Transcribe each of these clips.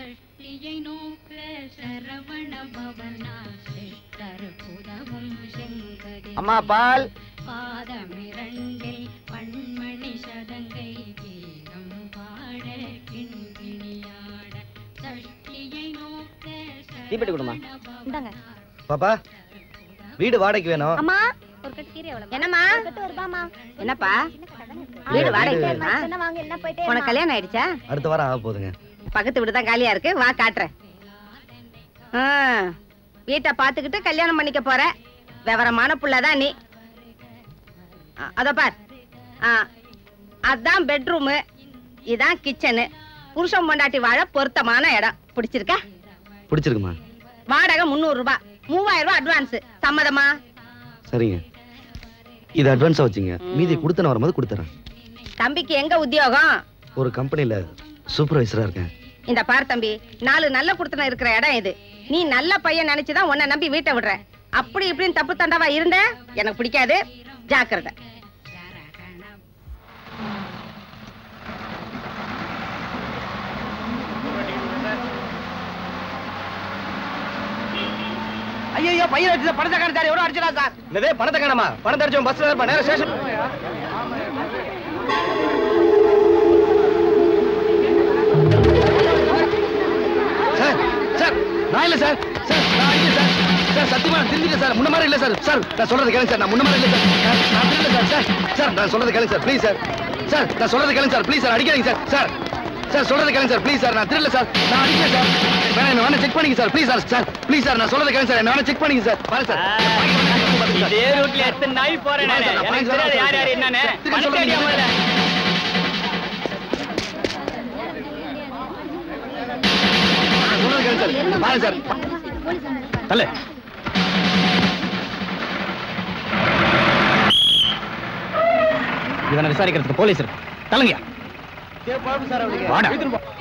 சஷ்டியை நோக்க சரவண பவனா சிஷ்டர் புதவும் செங்கதி அம்மா பால் பாதமிரண்டில் பண்மணி சதங்கை கீதம் பாட கிண்கிணியாட சஷ்டியை நோக்க தீப்பெட்டி கொடுமா இந்தாங்க பாப்பா வீடு வாடகைக்கு வேணும் அம்மா ஒரு கட்டு கீரை எவ்வளவு என்னம்மா ஒரு கட்டு ஒரு ரூபாமா என்னப்பா வீடு வீடு- வாடகைக்கு வேணுமா? என்ன வாங்க என்ன போயிட்டே உனக்கு கல்யாணம் ஆயிடுச்சா அடுத்த வாரம் ஆக போகுதுங்க பக்கத்து வீடு தான் காலியா இருக்கு வா காட்டுறேன் ஆ, வீட்டை பார்த்துக்கிட்டு கல்யாணம் பண்ணிக்க போற விவரமான புள்ளதான் நீ ஆ, அதோ பார் ஆ, அதான் பெட்ரூமு இதான் கிச்சனு புருஷன் பொண்டாட்டி வாழ பொருத்தமான இடம் பிடிச்சிருக்கா பிடிச்சிருக்குமா வாடகை முந்நூறு ரூபாய் மூவாயிரம் ரூபாய் அட்வான்ஸ் சம்மதமா சரிங்க இது அட்வான்ஸா வச்சுங்க மீதி கொடுத்து நான் வரும்போது கொடுத்துறேன் தம்பிக்கு எங்க உத்தியோகம் ஒரு கம்பெனில சூப்பர்வைசரா இருக்கேன் இந்த பார் தம்பி நாலு நல்ல குடுத்தனம் இருக்கிற இடம் இது நீ நல்ல பையன் நினைச்சுதான் உன்னை நம்பி வீட்டை விடுற அப்படி இப்படின்னு தப்பு தண்டாவா இருந்த எனக்கு பிடிக்காது ஜாக்கிரதை ஐயோ பையன் அடிச்ச பணத்தை காணத்தாரு எவ்வளவு அடிச்சா சார் இதே பணத்தை காணாமா பணத்தை அடிச்சோம் பஸ்ல இருப்பா நேரம் ஸ்டேஷன் சார் சார் நான் இல்ல சார் சார் நான் இல்ல சார் சார் சத்தியமா நான் திருந்திட்டேன் சார் முன்ன மாதிரி இல்ல சார் சார் நான் சொல்றது கேளுங்க சார் நான் முன்ன மாதிரி இல்ல சார் நான் நான் திருடல சார் சார் சார் நான் சொல்றது கேளுங்க சார் ப்ளீஸ் சார் சார் நான் சொல்றது கேளுங்க சார் ப்ளீஸ் சார் அடிக்காதீங்க சார் சார் சார் சொல்றது கேளுங்க சார் ப்ளீஸ் சார் நான் திருடல சார் நான் அடிக்கல சார் வேணா என்ன வேணா செக் பண்ணிங்க sir please sir sir please sir நான் சொல்றது கேளுங்க சார் என்ன வேணா செக் பண்ணிங்க சார் பாருங்க சார் இதே ரூட்ல எத்தனை நாய் போறேன் நானு. எனக்கு தெரியாது யார் யார் என்னன்னு பணத்தை அடியா முதல்ல. சொல்றது கேளுங்க சார் பாருங்க சார் தலை இவனை விசாரிக்கிறதுக்கு போலீஸ் இருக்கு தலங்க வாடா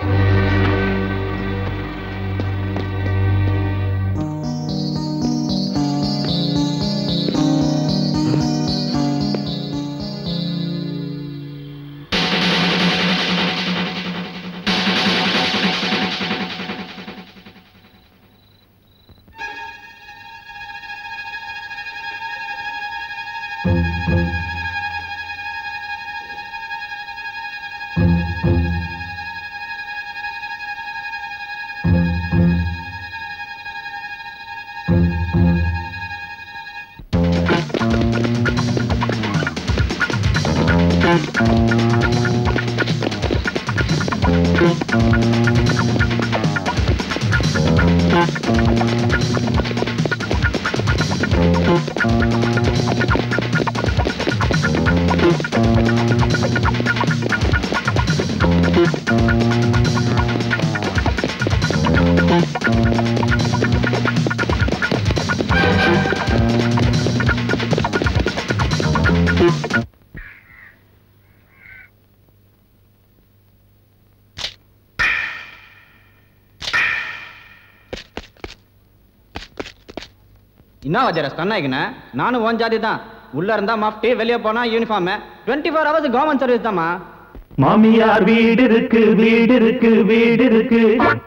என்ன வஜர ஸ்டன்னாயிக்கண்ணே நானும் ஓன் ஜாதி தான் உள்ள இருந்தா மாஃப்டி வெளியே போனா uniform twenty four hours government service தாம்மா மாமியார் வீடு இருக்கு வீடு இருக்கு வீடு இருக்கு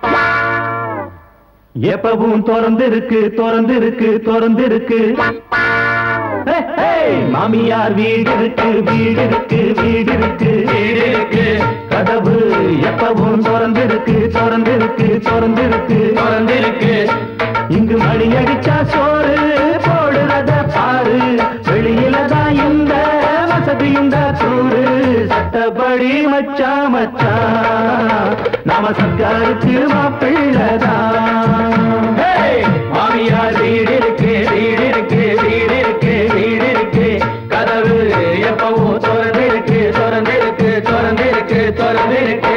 எப்பவும் திறந்து இருக்கு திறந்து இருக்கு திறந்து இருக்கு ஹே, ஹே! மாமியார் வீடு இருக்கு வீடு இருக்கு வீடு இருக்கு வீடு இருக்கு கதவு எப்பவும் திறந்து இருக்கு திறந்து இருக்கு திறந்து இருக்கு திறந்து இருக்கு இங்கு மணி அடிச்சா சோறு போடுறத பாரு வெளியில தான் இந்த வசதி இந்த சூறு சட்டப்படி மச்சா மச்சா நாம சர்க்காருக்கு மாப்பிள்ளதான் மாமியார் வீடு இருக்கு வீடு இருக்கு வீடு இருக்கு வீடு இருக்கு கதவு எப்பவும் திறந்து இருக்கு திறந்து இருக்கு திறந்து இருக்கு திறந்து இருக்கு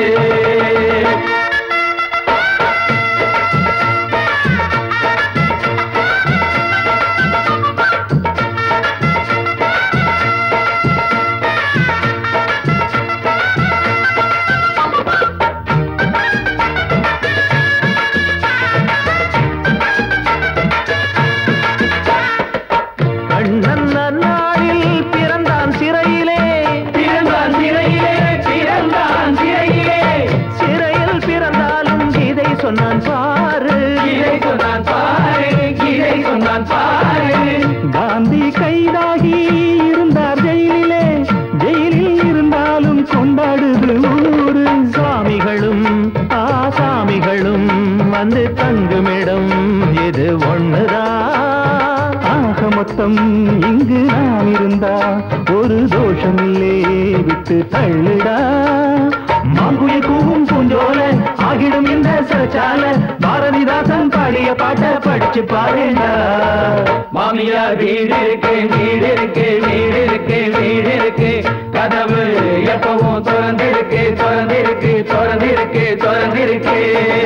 தான் பாரு காந்தி கைதாகி இருந்தார் ஜெயிலிலே ஜெயிலில் இருந்தாலும் கொண்டாடுது ஊரு சாமிகளும் ஆசாமிகளும் வந்து தங்குமிடம் இது ஒண்ணுதான் ஆக மொத்தம் இங்கு நாம் இருந்தா ஒரு தோஷமில்லே விட்டு தள்ளுடா மாங்குய கூவும் பூஞ்சோல ஆகிடும் இந்த சிறச்சால பாரதிதாசன் பாடிய பாட்ட படிச்சு பாருடா மாமியார் வீடு இருக்கு வீடு இருக்கு வீடு இருக்கு வீடு இருக்கு கதவு எப்பவும் திறந்திருக்கு திறந்திருக்கு திறந்திருக்கு திறந்திருக்கு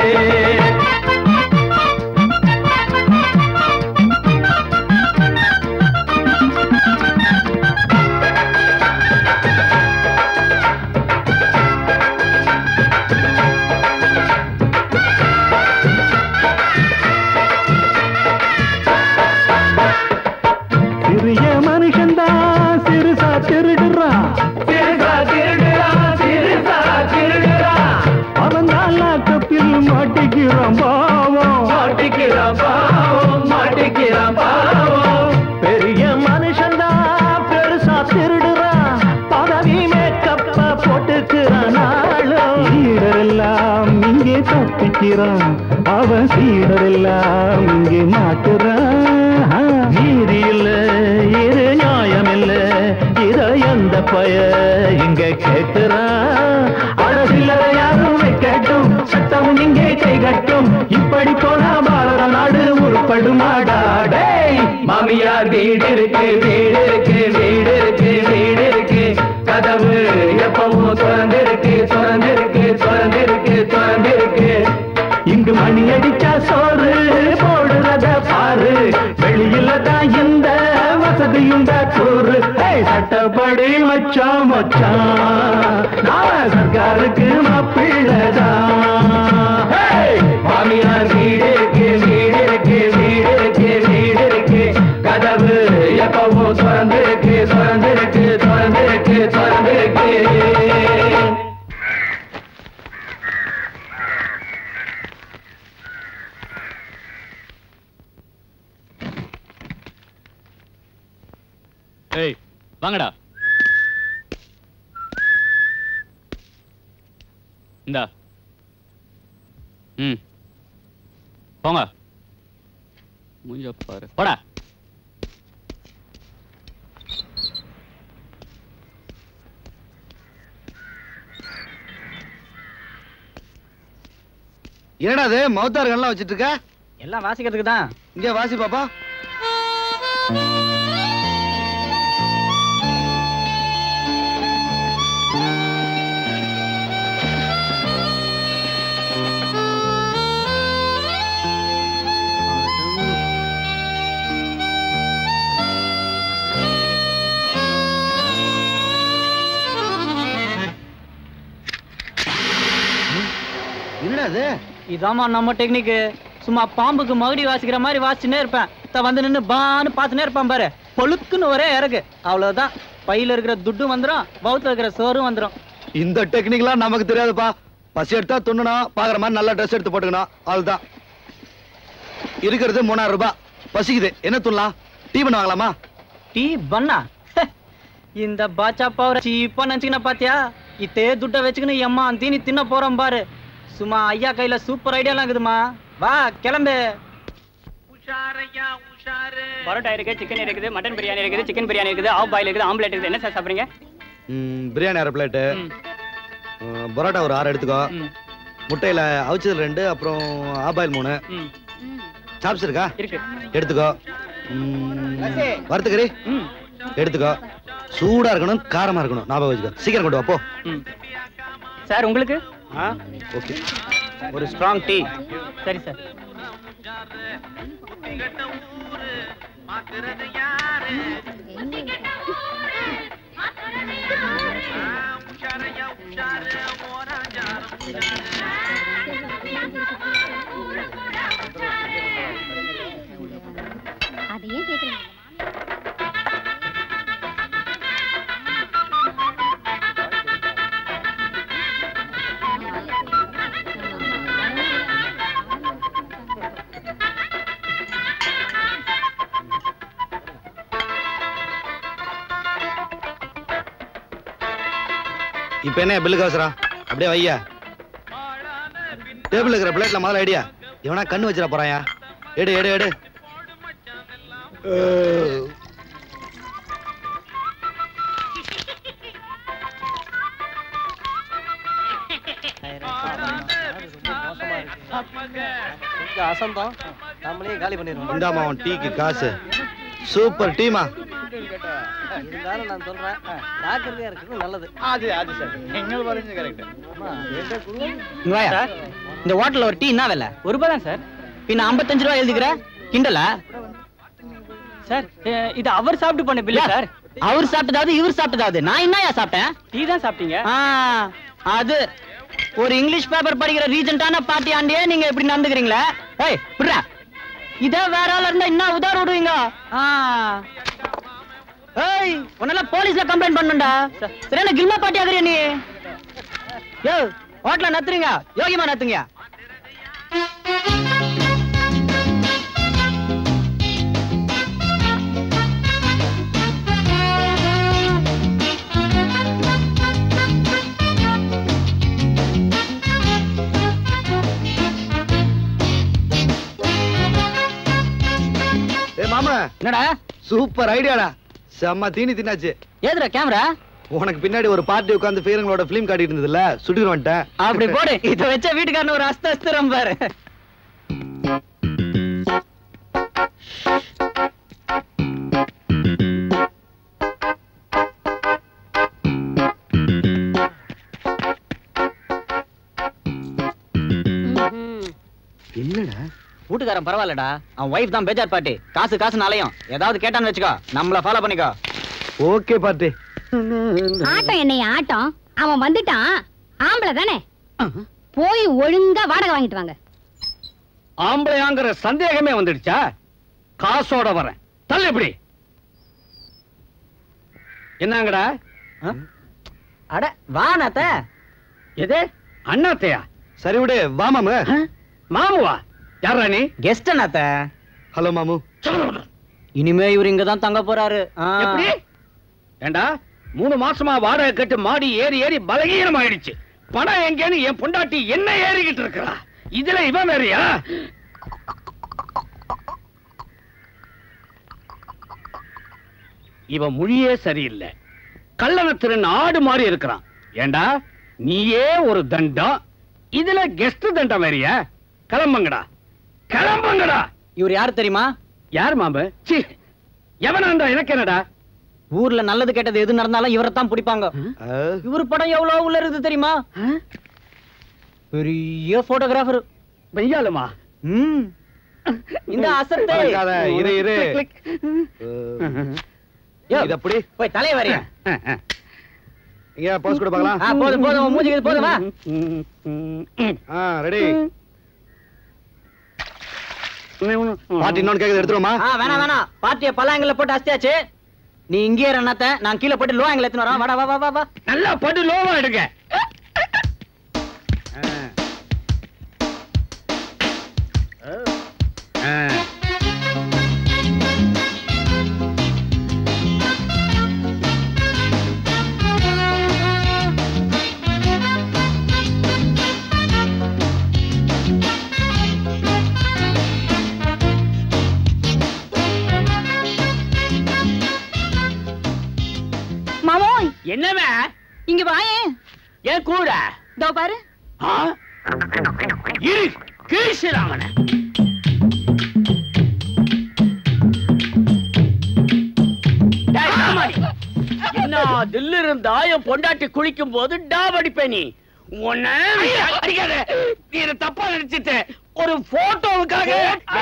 சிறிய மனுஷன்தான் சிறுசா திருடுறான் சிறுசா திருடுறான் சிறுசா திருடுறான் அவன் தான் லாக்கப்பில் மாட்டிக்கிறான் பாவம் மாட்டிக்கிறான் பாவம் மாட்டிக்கிறான் பாவம் பெரிய மனுஷன்தான் பெருசா திருடுறான் பதவி மேக்கப்ப போட்டுக்கிறான் ஆளும் சீடரெல்லாம் இங்கே தப்பிக்கிறான் அவன் சீடரெல்லாம் இங்கே மாட்டுறான் நீதி இல்ல இரு நியாயம் இல்ல இத எந்த பய இங்க கேட்கிறான் அரசியல யாரும் வைக்கட்டும் சட்டம் இங்கே கை கட்டும் இப்படி போனா பாரத நாடு உருப்படுமாடா டேய் மாமியார் வீடு இருக்கு வீடு இருக்கு வீடு இருக்கு வீடு இருக்கு கதவு எப்பவும் திறந்திருக்கு திறந்திருக்கு திறந்திருக்கு திறந்திருக்கு இங்கு மணி அடிச்சா சோறு போடுறத பாரு வெளியில தான் இந்த வசதியுண்ட கூறு ஏய், சட்டப்படி மச்சான் மச்சான் நான் சர்க்காருக்கு மாப்பிள்ளதான் ஏய், மாமியார் வீடு இருக்கு வீடு இருக்கு வீடு இருக்கு வீடு இருக்கு கதவு எப்பவும் திறந்திருக்கு திறந்திருக்கு திறந்திருக்கு திறந்திருக்கு ஏய் வாங்கடா இந்தா ம் போங்க மூஞ்ச பாரு போடா என்னடா அது மௌத்தார்கள்லாம் வச்சிட்டு இருக்க எல்லாம் வாசிக்கிறதுக்கு தான் இங்க வாசி பாப்பா என்னடா அது இதாம்மா நம்ம டெக்னிக்கு சும்மா பாம்புக்கு மகுடி வாசிக்கிற மாதிரி வாசிச்சுனே இருப்பேன் த வந்து நின்னு பான்னு பார்த்துனே இருப்பான் பாரு பொழுக்குன்னு ஒரே இறகு அவ்வளவுதான் பையில இருக்கிற துட்டு வந்துரும் வவுத்துல இருக்கிற சோறும் வந்துரும் இந்த டெக்னிக்லாம் நமக்கு தெரியாதுப்பா பசி எடுத்தா துண்ணணும் பாக்குற மாதிரி நல்ல ட்ரெஸ் எடுத்து போட்டுக்கணும் அதுதான் இருக்கிறது மூணாயிரம் ரூபாய் பசிக்குது என்ன துண்ணலாம் டீ பண்ண வாங்கலாமா டீ பண்ணா இந்த பாச்சா பவர் சீப்பா நினைச்சுக்கின பாத்தியா இத்தே துட்ட வச்சுக்கின்னு எம்மா தீனி தின்ன போறோம் பாரு சும்மா ஐயா கையில சூப்பர் ஐடியாலாம் இருக்குதுமா வா கிளம்பு பரோட்டா இருக்கு சிக்கன் இருக்குது மட்டன் பிரியாணி இருக்குது சிக்கன் பிரியாணி இருக்குது ஆஃப் பாயில் இருக்குது ஆம்லேட் இருக்குது என்ன சார் சாப்பிடுறீங்க ம், பிரியாணி அரை பிளேட்டு ம், பரோட்டா ஒரு ஆறு எடுத்துக்கோ ம், முட்டையில அவிச்சது ரெண்டு அப்புறம் ஆபாயில் மூணு ம், சாப்ஸ் இருக்கா இருக்கு எடுத்துக்கோ ம், வறுத்துக்கறி ம், எடுத்துக்கோ சூடா இருக்கணும் காரமா இருக்கணும் ஞாபகம் வச்சுக்கோ சீக்கிரம் கொண்டு வா போ ம். சார் உங்களுக்கு ஓகே ஒரு ஸ்ட்ராங் டீ சரி சார் அதையே கேக்குறீங்க இப்ப என்ன பில்லுக்கு அவசரம் அப்படியே வையா டேபிள் இருக்கிற பிளேட்ல முதல்ல ஐடியா இவனா கண்ணு வச்சிட போறாயா எடு எடு எடு அஹ். கொஞ்சம் அசந்தம் நம்மளே காலி பண்ணிடுவோம் இந்தாம்மா உன் டீக்கு காசு சூப்பர் டீமா இருந்தாலும் நான் சொல்றேன் ஜாக்கிரதையா இருக்கிறது நல்லது அது அது சார் எங்கள் வரைஞ்சு கரெக்ட் இங்க வாயா. இந்த ஹோட்டல்ல ஒரு டீ என்ன விலை ஒரு ரூபாய் தான் சார் பின்ன 55 ரூபாய் எழுதிக்கிற கிண்டலா சார் அஹ், இது அவர் சாப்பிட்டு பண்ண பில்லு சார் அவர் சாப்பிட்டதாவது இவர் சாப்பிட்டதாவது நான் என்னயா சாப்பிட்டேன் டீ தான் சாப்பிட்டீங்க ஆ, அது ஒரு இங்கிலீஷ் பேப்பர் படிக்கிற ரீஜென்ட்டான பார்ட்டி ஆண்டியே நீங்க இப்படி நடந்துக்கிறீங்களே ஏய் விடுறா இதே வேற ஆளா இருந்தா என்ன உதார விடுவீங்க ஆ. ஏய் உன்னெல்லாம் போலீஸ்ல கம்ப்ளைண்ட் பண்ணுண்டா சரியான கில்மா பார்ட்டி ஆகுறியா நீ யோ ஹோட்டல நத்துறீங்க யோகியமா நத்துங்க ஏ மாமா என்னடா சூப்பர் ஐடியாடா செம்ம தீனி தின்னாச்சு ஏதுடா கேமரா உனக்கு பின்னாடி ஒரு பார்ட்டி உட்கார்ந்து ஃபீலிங்களோட ஃபிலிம் காட்டிட்டு இருந்ததுல சுட்டிட்டு வந்துட்டேன் அப்படி போடு இத வச்ச வீட்டுக்காரன் ஒரு அஸ்த அஸ்திரம் பாரு என்னடா வீட்டுக்காரன் பரவாயில்லடா அவன் ஒய்ஃப் தான் பேஜார் பாட்டி காசு காசு நாளையும் ஏதாவது கேட்டான்னு வச்சுக்கோ நம்மள ஃபாலோ பண்ணிக்கோ ஓகே பார்ட்டி ஆட்டம் என்னைய ஆட்டம் அவன் வந்துட்டான் ஆம்பளை தானே போய் ஒழுங்கா வாடகை வாங்கிட்டு வாங்க ஆம்பளையாங்கிற சந்தேகமே வந்துடுச்சா காசோட வரேன் தள்ளு எப்படி என்னங்கடா அட வா நாத்த எது அண்ணாத்தையா சரி விடு வா மாமு மாமுவா யாரா நீ கெஸ்ட் நாத்த ஹலோ மாமு இனிமே இவர் இங்க தான் தங்க போறாரு ஆ. எப்படி ஏண்டா மூணு மாசமா வாடகை கட்டு மாடி ஏறி ஏறி பலகீனம் ஆயிடுச்சு பணம் எங்கேன்னு என் பொண்டாட்டி என்ன ஏறிக்கிட்டு இருக்கா இதுல இவன் வேறயா இவன் மொழியே சரியில்லை கள்ளணத்திறன் ஆடு மாதிரி இருக்கிறான் ஏண்டா நீயே ஒரு தண்டம் இதுல கெஸ்ட் தண்டம் வேறயா கிளம்புங்கடா கிளம்புங்கடா இவர் யாரு தெரியுமா யார் மாம்பு சி எவனாண்டா எனக்கு என்னடா ஊர்ல நல்லது கெட்டது எது நடந்தாலும் இவரை தான் பிடிப்பாங்க அஹ், இவர் படம் எவ்வளவு உள்ள இருக்குது தெரியுமா பெரிய போட்டோகிராஃபர் மெய்யாலுமா ம் இந்த அசத்தை மறக்காத, இரு இரு கிளிக், அஹ், யோ, இது அப்படி போய் தலைய வரைய இங்க போஸ் கூட பார்க்கலாம் ஆ போதும் போதும் உன் மூஞ்சிக்கு இது போதும் வா ஆ ரெடி பார்ட்டி இன்னொன்னு கேக்குது எடுத்துருவோமா ஆ வேணாம் வேணாம் பார்ட்டிய பல்லாங்கல்ல போட்டு அஸ்தியாச்சு நீ இங்கே என்னத்த நான் கீழே போட்டு லோ ஆங்கிள் எடுத்துன்னு வரேன் வாடா வா வா வா வா நல்லா படு லோவா எடுங்க மாமோய் என்னவே இங்க வாயேன் ஏன் கூட இதோ பாரு ஆ? இரு கீழ்ச்சிராமன என்ன தில்லு இருந்தா என் பொண்டாட்டி குளிக்கும் போது டாப் அடிப்பேன் நீ உன்னை அடிக்காத நீ இதை தப்பா நினைச்சிட்ட ஒரு போட்டோவுக்காக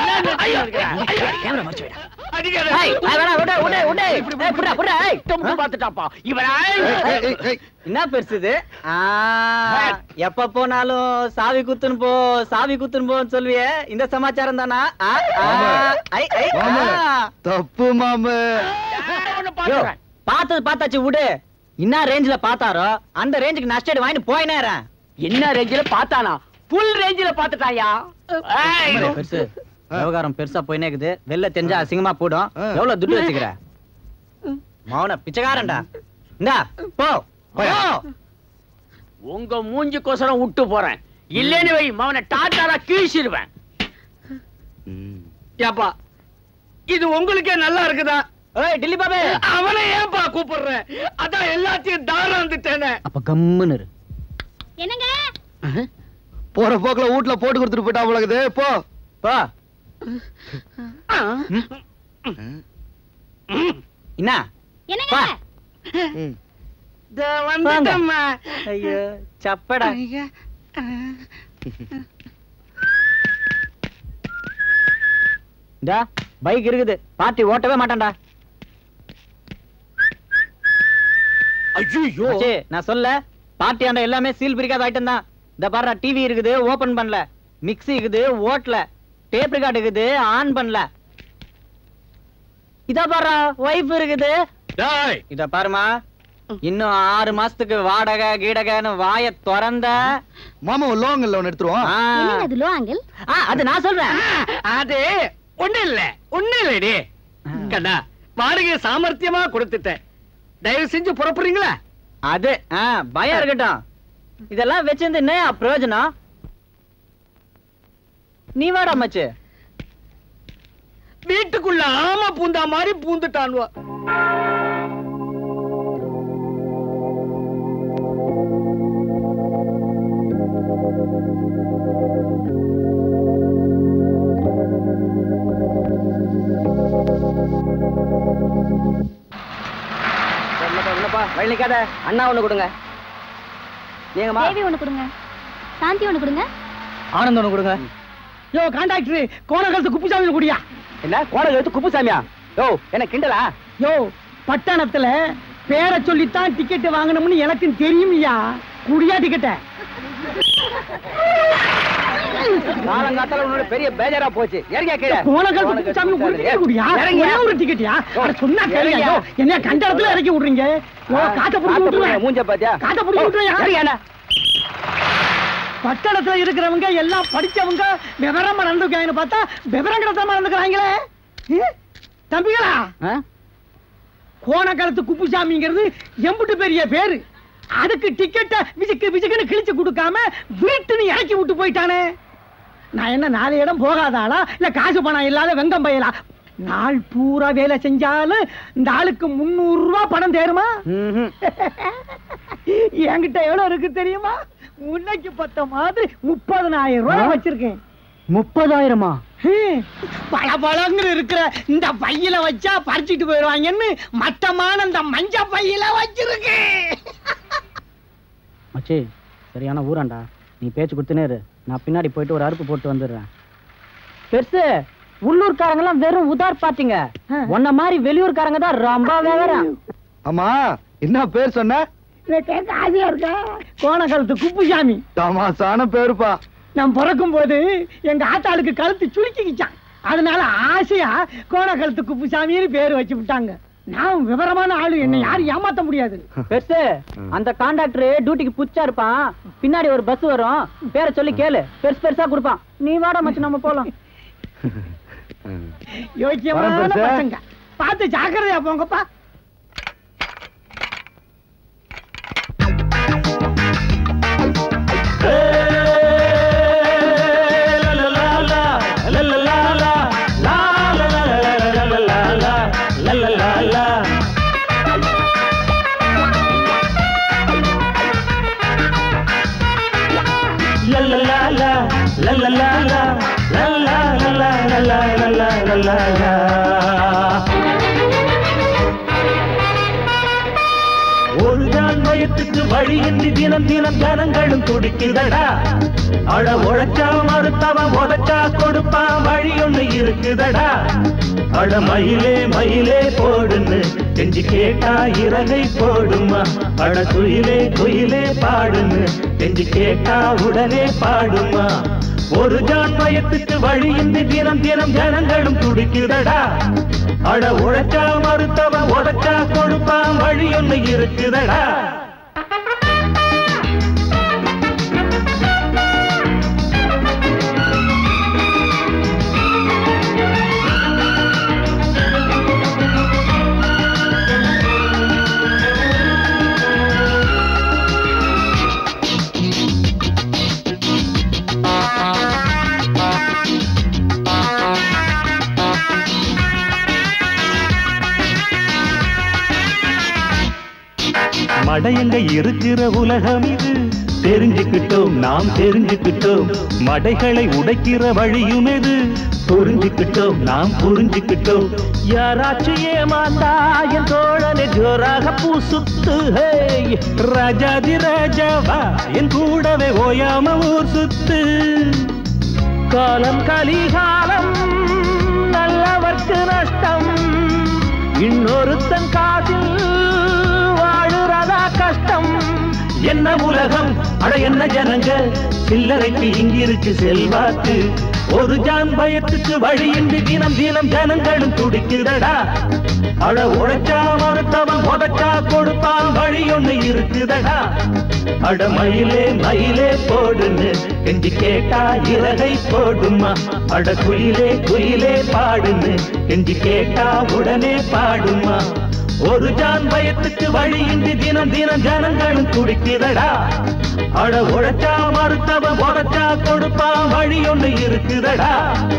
அடிக்காத ஏய், ஏய், வேணாம், விடு, விடு, விடு. ஏய், புடுடா, புடுடா, ஏய். தொம்பு பார்த்துட்டாப்பா இவன் ஏய், ஏய், ஏய். என்ன பெருசு இது ஆ, எப்ப போனாலும் சாவி குத்துன்னு போ சாவி குத்துன்னு போன்னு சொல்லுவியே இந்த சமாச்சாரம் தானா ஆ, ஆ, மாமா. ஐ, ஐ, மாமா. ஆ. தப்பு மாமு யோ, பார்த்தது பார்த்தாச்சு விடு என்ன ரேஞ்சில பார்த்தாரோ அந்த ரேஞ்சுக்கு நஷ்டேடு வாங்கிட்டு போயினேறேன் என்ன ரேஞ்சில பார்த்தானா ஃபுல் ரேஞ்சில பார்த்துட்டாயா பெருசு விவகாரம் பெருசா போயினே இருக்குது வெளில தெரிஞ்சா அசிங்கமா போடும் ஆ. எவ்வளவு துட்டு வச்சுக்கிற மௌன பிச்சைக்காரன்டா இந்தா போ போ உங்க மூஞ்சிக்கோசரம் விட்டு போறேன் இல்லைன்னு வை மவனை டாட்டால கீழ்ச்சிடுவேன் ஏப்பா இது உங்களுக்கே நல்லா இருக்குதா ஏய் டில்லி பாபு அவனை ஏன்பா கூப்பிடுற அதான் எல்லாத்தையும் தாரம் வந்துட்டேனே அப்ப கம்முன்னு இரு. என்னங்க போற போக்குல வீட்டுல போட்டு கொடுத்துட்டு போயிட்டா உலகுது போ போ என்ன என்னங்க வா. ம். இதோ வந்துட்டேம்மா. ஐயோ சப்படா டா பைக் இருக்குது பார்ட்டி ஓட்டவே மாட்டான்டா ஐயையோ. மச்சி, நான் சொல்ல பார்ட்டி ஆண்ட எல்லாமே சீல் பிரிக்காத ஐட்டம் தான் இந்த பாரு டிவி இருக்குது ஓபன் பண்ணல மிக்ஸி இருக்குது ஓட்டல டேப் ரெக்கார்ட் இருக்குது ஆன் பண்ணல இதா பாரு வைஃப் இருக்குது டேய், இத பாருமா இன்னும் ஆறு மாசத்துக்கு வாடகை கீடகைன்னு வாய திறந்த மாமா ஒரு லோங் இல்ல ஒன்னு எடுத்துருவோம் ஆ. என்னங்க அது லோ ஆங்கிள் ஆ, அது நான் சொல்றேன் அது ஒண்ணு இல்ல ஒண்ணு இல்லடி கண்ணா வாடகை சாமர்த்தியமா கொடுத்துட்டேன் தயவு செஞ்சு புறப்படுறீங்களா அது ஆ, பயம் இருக்கட்டும் இதெல்லாம் வச்சிருந்து என்ன பிரயோஜனம் நீ வாடா மச்சு வீட்டுக்குள்ள ஆமா பூந்தா மாதிரி பூந்துட்டான்வா என்னப்பா வழி நிக்காத அண்ணா ஒண்ணு கொடுங்க நீங்கம்மா தேவி ஒண்ணு கொடுங்க சாந்தி ஒண்ணு கொடுங்க ஆனந்த் ஒண்ணு கொடுங்க யோ காண்டாக்டர் கோணகலத்து குப்புசாமி குடியா என்ன கோடை எடுத்து குப்புசாமியா யோ என்ன கிண்டலா யோ பட்டணத்துல பேரை சொல்லித்தான் டிக்கெட் வாங்கணும்னு எனக்கு தெரியும்யா குடியா டிக்கெட்ட காலங்காத்தால உன்னோட பெரிய பேஜரா போச்சு இறங்கியா கீழே கோணகலத்து குப்புசாமி ஒரு டிக்கெட் குடியா இறங்கியா ஒரே ஒரு டிக்கெட்யா யோ, அட சொன்னா கேளுயா இறங்கியா? யோ, என்ன கண்ட இடத்துல இறக்கி விடுறீங்க யோ காட்ட புடிச்சு விட்டுருவேன் மூஞ்ச பாத்தியா காட்ட புடிச்சு விட்டுருவேன் இறங்கியா பட்டணத்துல இருக்கிறவங்க எல்லாம் படிச்சவங்க விவரமா நடந்துக்காங்கன்னு பார்த்தா விவரம் கிடத்தாம நடந்துக்கிறாங்களே ஏ, தம்பிகளா கோணக்காலத்து குப்புசாமிங்கிறது எம்புட்டு பெரிய பேரு அதுக்கு டிக்கெட்ட விஜுக்கு விஜுக்குன்னு கிழிச்சு கொடுக்காம வீட்டுன்னு இறக்கி விட்டு போயிட்டானே நான் என்ன நாலு இடம் போகாதாளா இல்ல காசு பணம் இல்லாத வெங்கம் பையலா நாள் பூரா வேலை செஞ்சாலும் இந்த ஆளுக்கு முந்நூறு ரூபாய் பணம் தேருமா என்கிட்ட எவ்வளவு இருக்கு தெரியுமா முன்னைக்கு பத்த மாதிரி முப்பதனாயிரம் ரூபாய் வச்சிருக்கேன் முப்பதாயிரமா பல பழங்கிற இருக்கிற இந்த பையில வச்சா பறிச்சிட்டு போயிடுவாங்கன்னு மட்டமான இந்த மஞ்ச பையில வச்சிருக்கேன் மச்சி சரியான ஊராண்டா நீ பேச்சு கொடுத்துனே இரு நான் பின்னாடி போயிட்டு ஒரு அறுப்பு போட்டு வந்துடுறேன் பெருசு உள்ளூர்காரங்க எல்லாம் வெறும் உதார் பாத்தீங்க உன்ன மாதிரி வெளியூர்காரங்க தான் ரொம்ப விவரம் ஆமா என்ன பேர் சொன்ன இதை கேட்க ஆசையா இருக்கா கோணக்காலத்து குப்புசாமி தமாசான பேருப்பா நான் பிறக்கும் போது எங்க ஆத்தாளுக்கு கழுத்து சுருக்கிக்கிச்சான் அதனால ஆசையா கோணக்கழுத்து குப்புசாமின்னு பேர் வச்சு விட்டாங்க நான் விவரமான ஆளு என்ன யாரும் ஏமாத்த முடியாது பெருசு அந்த கான்டாக்டர் டியூட்டிக்கு புச்சா இருப்பான் பின்னாடி ஒரு பஸ் வரும் பேரை சொல்லி கேளு பெருசு பெருசா கொடுப்பான் நீ வாடா மச்சி நம்ம போலாம் யோக்கியமான வரேன் பெருசு. பசங்க பார்த்து ஜாக்கிரதையா போங்கப்பா ஒரு நாள் வயத்துக்கு வழியின்றி தினம் தினம் ஜனங்களும் துடிக்குதடா அழ உழைச்சா மறுத்தவன் உதச்சா கொடுப்பான் வழி ஒண்ணு இருக்குதடா அட மயிலே மயிலே போடுன்னு செஞ்சு கேட்டா இறகை போடுமா அட குயிலே குயிலே பாடுன்னு செஞ்சு கேட்டா உடனே பாடுமா ஒரு ஜான் வயத்துக்கு வழியின்றி தினம் தினம் ஜனங்களும் துடிக்குதடா அட உழைச்சா மறுத்தவன் உழைச்சா கொடுப்பான் வழி ஒண்ணு இருக்குதடா மடையங்க இருக்கிற உலகம் இது தெரிஞ்சுக்கிட்டோம் நாம் தெரிஞ்சுக்கிட்டோம் மடைகளை உடைக்கிற வழியும் எது புரிஞ்சுக்கிட்டோம் நாம் புரிஞ்சுக்கிட்டோம் யாராச்சும் ஏமாந்தா என் தோழனை ஜோராக பூசுத்து ஹே ராஜாதி ராஜாவா என் கூடவே ஓயாம ஊர் சுத்து காலம் கலிகாலம் நல்லவர்க்கு நஷ்டம் இன்னொருத்தன் காதில் வாழுறதா கஷ்டம் என்ன உலகம் அட என்ன ஜனங்க சில்லறைக்கு இங்கிருக்கு செல்வாக்கு ஒரு ஜான் பயத்துக்கு வழியின்றி தினம் தினம் ஜனங்களும் துடிக்குதடா அட உழைச்சா மறுத்தவன் உதச்சா கொடுப்பான் வழி ஒண்ணு இருக்குதடா அட மயிலே மயிலே போடுன்னு கெஞ்சி கேட்டா இறகை போடுமா அட குயிலே குயிலே பாடுன்னு கெஞ்சி கேட்டா உடனே பாடுமா ஒரு ஜான் பயத்துக்கு வழியின்றி தினம் தினம் ஜனங்களும் துடிக்குதடா அட உழைச்சா மறுத்தவன் உழைச்சா கொடுப்பான் வழி ஒண்ணு இருக்குதடா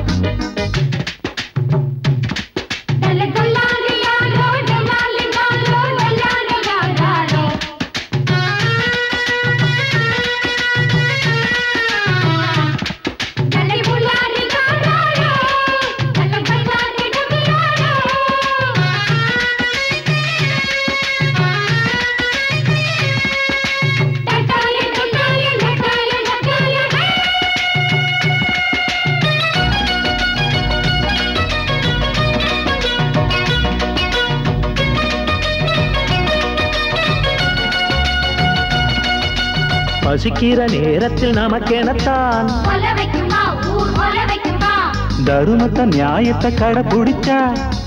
பசிக்கிற நேரத்தில் நமக்கெனத்தான் தருமத்தை நியாயத்தை கடைபிடிச்சா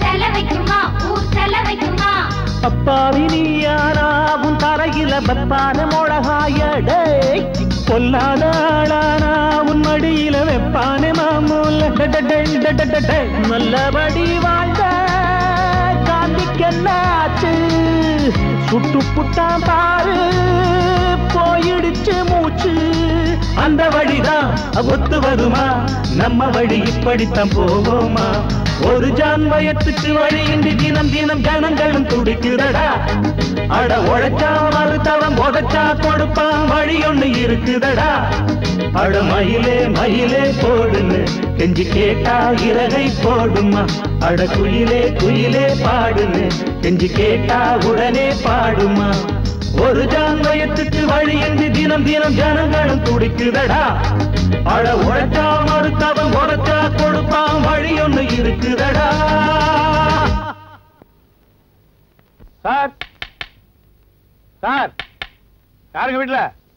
அப்பாவி நீயானாவும் தரையில வெப்பான மொழகாயடே பொல்லாத ஆளானா உன் மடியில வெப்பானே மாமூல நல்லபடி வாழ்ந்த காந்திக்கென்னாச்சு சுட்டு புட்டான் பாரு போயிடுச்சு மூச்சு அந்த வழிதான் ஒத்து வருமா நம்ம வழி இப்படித்தான் போவோமா ஒரு ஜான் வயத்துக்கு வழியின்றி தினம் தினம் ஜனங்களும் துடிக்குதடா அட உழைச்சா மறுத்தவன் உதச்சா கொடுப்பான் வழி ஒண்ணு இருக்குதடா அட மயிலே மயிலே போடுன்னு கெஞ்சி கேட்டா இறகை போடுமா அட குயிலே குயிலே பாடுன்னு கெஞ்சி கேட்டா உடனே பாடுமா ஒரு ஜான்வயத்துக்கு வழியின்றி தினம் தினம் ஜனங்களும் துடிக்குதடா அட உழைச்சா மறுத்தவன் உழைச்சா கொடுப்பான் வழி ஒண்ணு இருக்குதடா சார் சார் யாருங்க வீட்டுல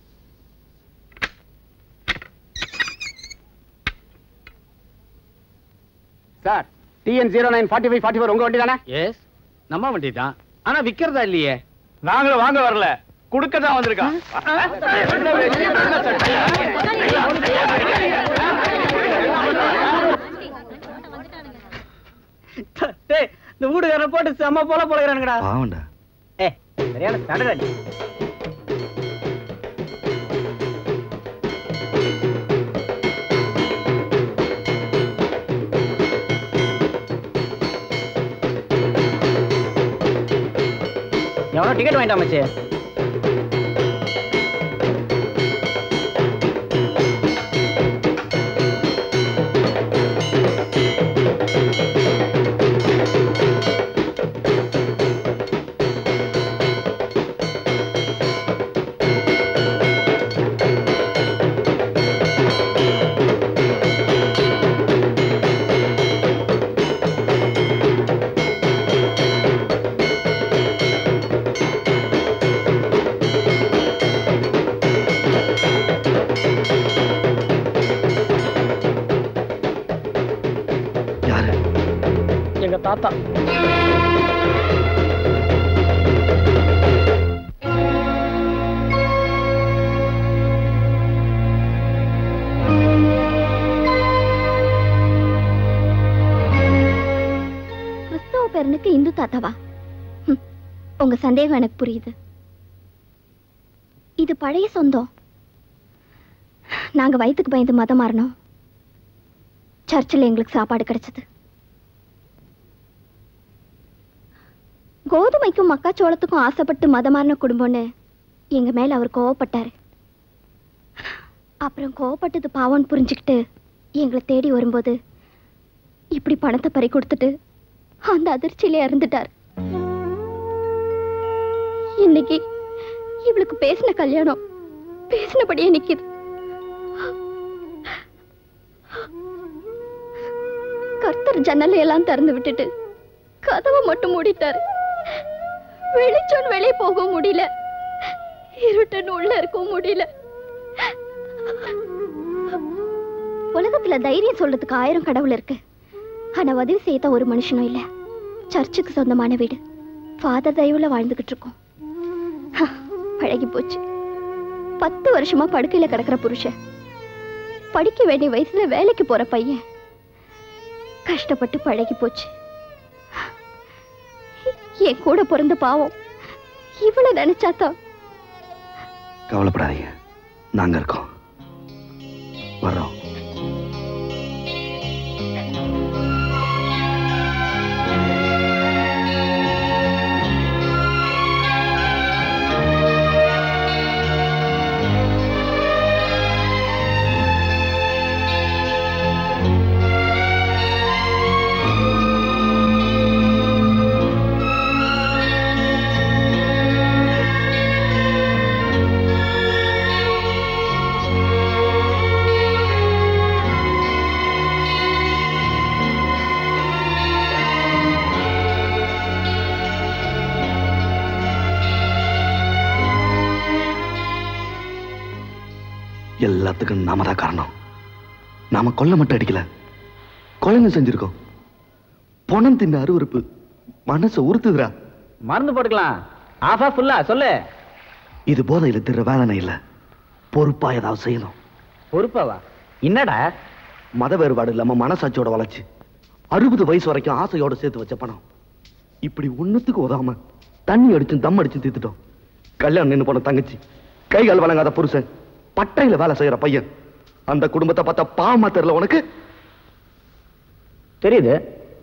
sir TN zero nine forty five forty four உங்க வண்டி தானே எஸ் நம்ம வண்டி தான் ஆனா விக்கிறதா இல்லையே நாங்களும் வாங்க வரல குடுக்க தான் வந்திருக்கோம் டேய் இந்த வீடுகாரன் போட்டு செம்ம போல போலகிறானுங்கடா பாவண்டா ஏ சரியான தடராஜி எவனோ டிக்கெட் வாங்கிட்டான் மச்சி யாரு எங்க தாத்தா கிறிஸ்தவ பேரனுக்கு இந்து தாத்தாவா ஹம், உங்க சந்தேகம் எனக்கு புரியுது இது பழைய சொந்தம் நாங்க வயித்துக்கு பயந்து மதம் மாறினோம் சர்ச்சில் எங்களுக்கு சாப்பாடு கிடைச்சது கோதுமைக்கும் மக்காச்சோளத்துக்கும் ஆசைப்பட்டு மதமாறின குடும்பம்னு எங்க மேல அவர் கோவப்பட்டாரு அப்புறம் கோவப்பட்டது பாவம்னு புரிஞ்சுக்கிட்டு எங்களை தேடி வரும்போது இப்படி பணத்தை பறி கொடுத்துட்டு அந்த அதிர்ச்சியில இறந்துட்டார் இன்னைக்கு இவளுக்கு பேசின கல்யாணம் பேசினபடியே நிக்குது கர்த்தர் ஜன்னலை எல்லாம் திறந்து விட்டுட்டு கதவை மட்டும் மூடிட்டாரு வெளிச்சம் வெளியே போக முடியல இருட்டுன்னு உள்ள இருக்கவும் முடியல உலகத்துல தைரியம் சொல்றதுக்கு ஆயிரம் கடவுள் இருக்கு ஆனா உதவி செய்யத்த ஒரு மனுஷனும் இல்ல சர்ச்சுக்கு சொந்தமான வீடு ஃபாதர் தயவுல வாழ்ந்துகிட்டு இருக்கோம் ஹ, பழகி போச்சு பத்து வருஷமா படுக்கையில கிடக்குற புருஷன் படிக்க வேண்டிய வயசுல வேலைக்கு போற பையன் கஷ்டப்பட்டு பழகி போச்சு என் கூட பிறந்த பாவம் இவள நினைச்சாதான் கவலைப்படாதீங்க நாங்க இருக்கோம் வர்றோம் எல்லாத்துக்கும் நாம தான் காரணம் நாம கொல்ல மட்டும் அடிக்கல கொலைங்க செஞ்சிருக்கோம் பணம் தின்ன அருவருப்பு மனசை உறுத்துதுடா மருந்து போட்டுக்கலாம் ஆஃபா ஃபுல்லா சொல்லு இது போதையில திற வேதனை இல்ல பொறுப்பா ஏதாவது செய்யணும் பொறுப்பாவா என்னடா மத வேறுபாடு இல்லாம மனசாட்சியோட வளர்ச்சி அறுபது வயசு வரைக்கும் ஆசையோட சேர்த்து வச்ச பணம் இப்படி ஒண்ணுத்துக்கு உதவாம தண்ணி அடிச்சும் தம் அடிச்சும் தீர்த்துட்டோம் கல்யாணம் நின்னு போன தங்கச்சி கை கால் வழங்காத புருஷன் பட்டையில வேலை செய்யற பையன் அந்த குடும்பத்தை பார்த்தா பாவமா தெரியல உனக்கு தெரியுது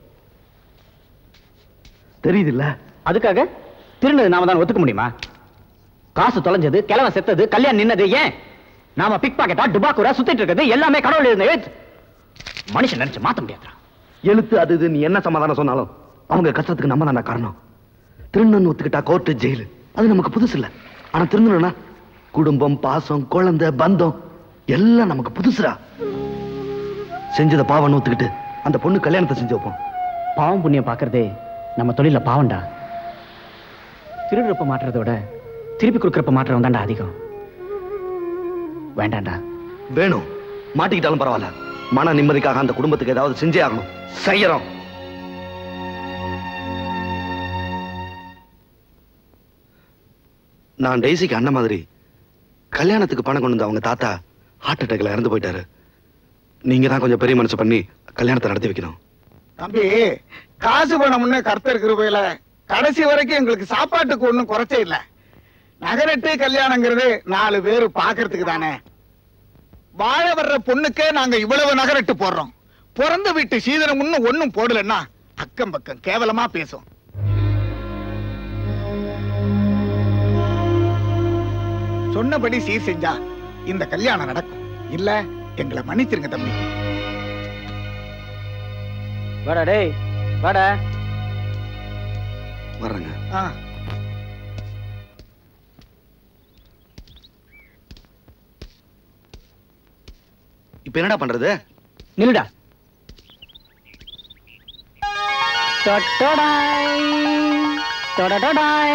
தெரியுது இல்ல அதுக்காக திருநது நாம தான் ஒத்துக்க முடியுமா காசு தொலைஞ்சது கிழவன் செத்தது கல்யாணம் நின்னது ஏன் நாம பிக் பாக்கெட்டா டுபாக்கூரா சுத்திட்டு இருக்கிறது எல்லாமே கடவுள் இருந்த எழுத்து மனுஷன் நினைச்சு மாத்த முடியாதுடா எழுத்து அது இது நீ என்ன சமாதானம் சொன்னாலும் அவங்க கஷ்டத்துக்கு நம்ம தானே காரணம் திருநன் ஒத்துக்கிட்டா கோர்ட்டு ஜெயிலு அது நமக்கு புதுசு இல்ல ஆனா திருந்தணும்னா குடும்பம் பாசம் குழந்தை பந்தம் எல்லாம் நமக்கு புதுசுடா செஞ்சத பாவம் ஒத்துக்கிட்டு அந்த பொண்ணு கல்யாணத்தை செஞ்சு வைப்போம் பாவம் புண்ணியம் பார்க்கறதே நம்ம தொழில பாவம்டா திருடுறப்ப மாட்டுறத விட திருப்பி கொடுக்கறப்ப மாட்டுறவன் தான்டா அதிகம் வேண்டாம்டா வேணும் மாட்டிக்கிட்டாலும் பரவாயில்ல மன நிம்மதிக்காக அந்த குடும்பத்துக்கு ஏதாவது செஞ்சே ஆகணும் செய்யறோம் நான் டெய்ஸிக்கு அண்ணன் மாதிரி கல்யாணத்துக்கு பணம் கொண்டு வந்த அவங்க தாத்தா ஹார்ட் அட்டாக்ல இறந்து போயிட்டாரு நீங்க தான் கொஞ்சம் பெரிய மனசு பண்ணி கல்யாணத்தை நடத்தி வைக்கணும் தம்பி காசு பணம்னு கர்த்தர் கிருபையில கடைசி வரைக்கும் எங்களுக்கு சாப்பாட்டுக்கு ஒண்ணும் குறைச்சே இல்ல நகரட்டு கல்யாணங்கிறது நாலு பேர் பாக்குறதுக்கு தானே வாழ வர்ற பொண்ணுக்கே நாங்க இவ்வளவு நகரட்டு போடுறோம் பிறந்த வீட்டு சீதனம் இன்னும் ஒண்ணும் போடலன்னா அக்கம் பக்கம் கேவலமா பேசும் சொன்னபடி சீர் செஞ்சா இந்த கல்யாணம் நடக்கும் இல்ல எங்களை மன்னிச்சிருங்க தம்பி வாடா டேய் வாடா வர்றேங்க ஆ இப்ப என்னடா பண்றது நில்லுடா டொட்டொடாய், டொடடொடாய்.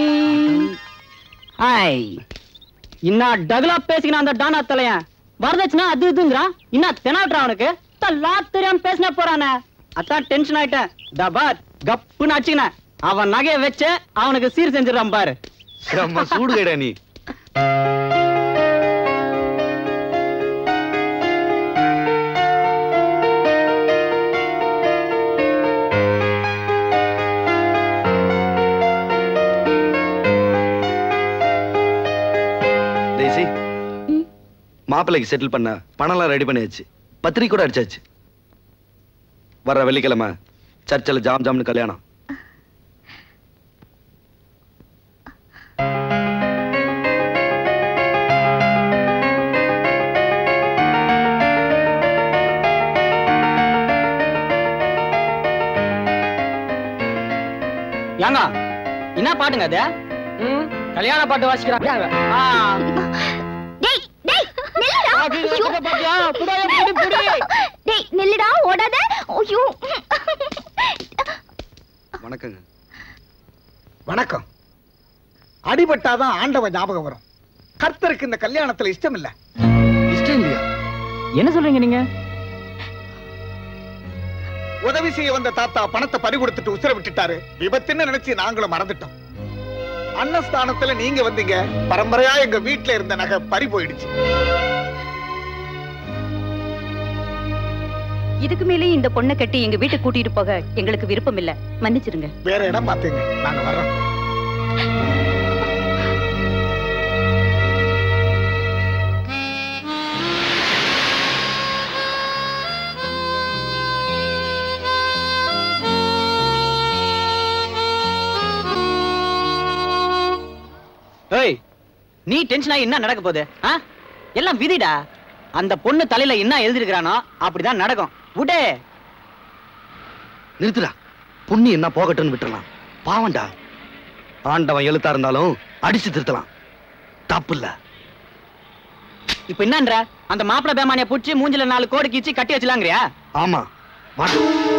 ஹாய் இன்னா டகுலா பேசிக்கின அந்த டானா தலையன் வரதட்சணா அது இதுங்கிறான் இன்னா தெனாட்டுறா அவனுக்கு தல்லா தெரியாம பேசின போறானே அதான் டென்ஷன் ஆயிட்டேன் தபார் கப்புன்னு அடிச்சுக்கினேன் அவன் நகைய வச்சு அவனுக்கு சீர் செஞ்சிடறான் பாரு செம்ம சூடு கைடா நீ டெய்ஸி மாப்பிள்ளைக்கு செட்டில் பண்ண பணம்லாம் ரெடி பண்ணியாச்சு பத்திரிக்கை கூட அடிச்சாச்சு வர்ற வெள்ளிக்கிழமை சர்ச்சில் ஜாம் ஜாம்னு கல்யாணம் ஏங்க என்ன பாட்டுங்க அது ம், கல்யாண பாட்டு வாசிக்கிறாங்க ஆ. டேய் டேய் நில்லுடா அது இது ஐயோ. வந்து பாத்தியா? புடாயா, புடி, புடி. டேய் நில்லுடா ஓடாத ஐயோ வணக்கங்க வணக்கம் அடிபட்டாதான் ஆண்டவன் ஞாபகம் வரும் கர்த்தருக்கு இந்த கல்யாணத்துல இஷ்டம் இல்ல இஷ்டம் இல்லையா என்ன சொல்றீங்க நீங்க உதவி செய்ய வந்த தாத்தா பணத்தை பறி கொடுத்துட்டு உசுர விட்டுட்டாரு விபத்துன்னு நினைச்சு நாங்களும் மறந்துட்டோம் அன்னஸ்தானத்துல நீங்க வந்தீங்க பரம்பரையா எங்க வீட்டுல இருந்த நகை பறி போயிடுச்சு இதுக்கு மேலே இந்த பொண்ணை கட்டி எங்க வீட்டுக்கு கூட்டிட்டு போக எங்களுக்கு விருப்பம் இல்ல மன்னிச்சிருங்க வேற இடம் பாத்துங்க நாங்க வர்றோம் ஏய் நீ டென்ஷன் ஆகி என்ன நடக்க போகுது ஆ எல்லாம் விதிடா அந்த பொண்ணு தலையில என்ன எழுதிருக்கிறானோ அப்படிதான் நடக்கும் விடு நிறுத்துடா புண்ணி என்ன போகட்டும்னு விட்டுறலாம் பாவம்டா ஆண்டவன் எழுத்தா இருந்தாலும் அடிச்சு திருத்தலாம் தப்பு இல்ல இப்ப என்னன்ற அந்த மாப்பிள பேமானிய புடிச்சு மூஞ்சில நாலு கோடு கீச்சு கட்டி வச்சலாங்கறியா ஆமா வாடா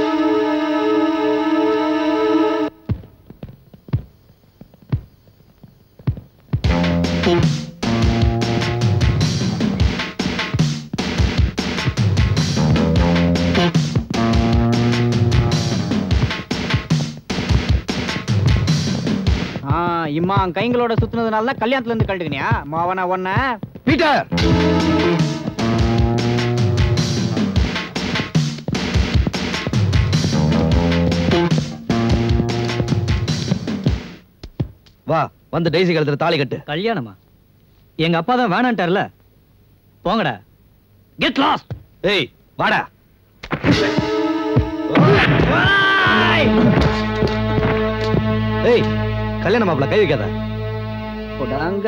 ஆ இம்மா கைங்களோட சுத்துனதுனால தான் கல்யாணத்துல இருந்து கழட்டுக்கினியா மாவன ஒன்ன பீட்டர் வா வந்து டெய்ஸி கழுத்துல தாலி கட்டு கல்யாணமா எங்க அப்பா தான் வேணான்ட்டார்ல போங்கடா கெட் லாஸ்ட் ஏய் வாடா ஏய் கல்யாண மாப்பிள கை வைக்காத போடாங்க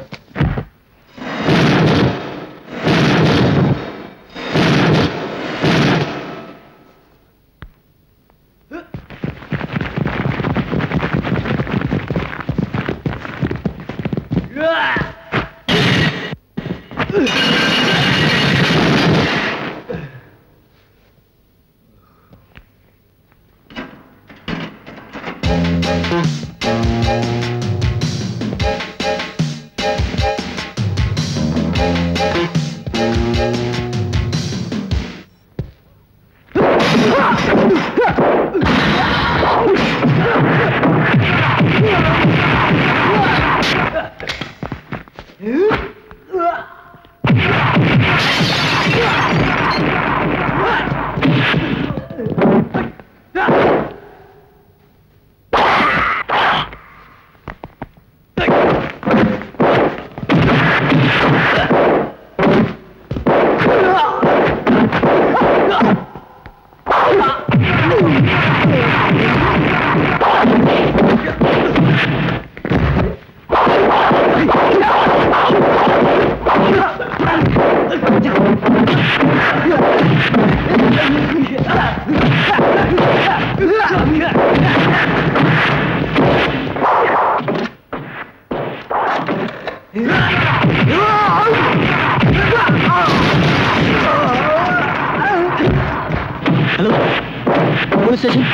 ஹலோ போலீஸ் ஸ்டேஷன்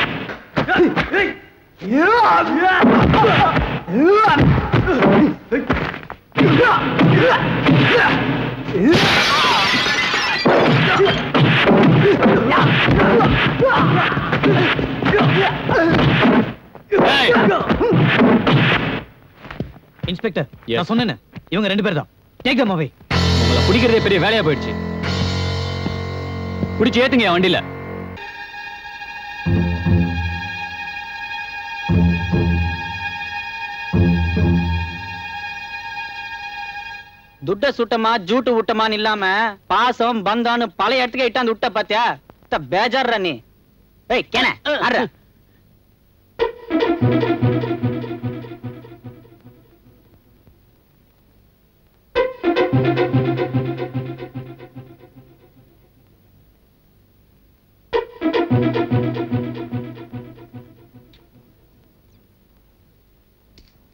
இன்ஸ்பெக்டர் நான் சொன்னேனே இவங்க ரெண்டு பேர் தான் டேக் தம் அவே உங்களை பிடிக்கிறதே பெரிய வேலையா போயிடுச்சு பிடிச்சி ஏத்துங்க என் வண்டியில துட்ட சுட்டமா ஜூட்டு விட்டமான்னு இல்லாம பாசம் பந்தான்னு பழைய இடத்துக்கு இட்டாந்து விட்ட பாத்தியா த பேஜார்ரா நீ ஏய் கேன ஆடுறா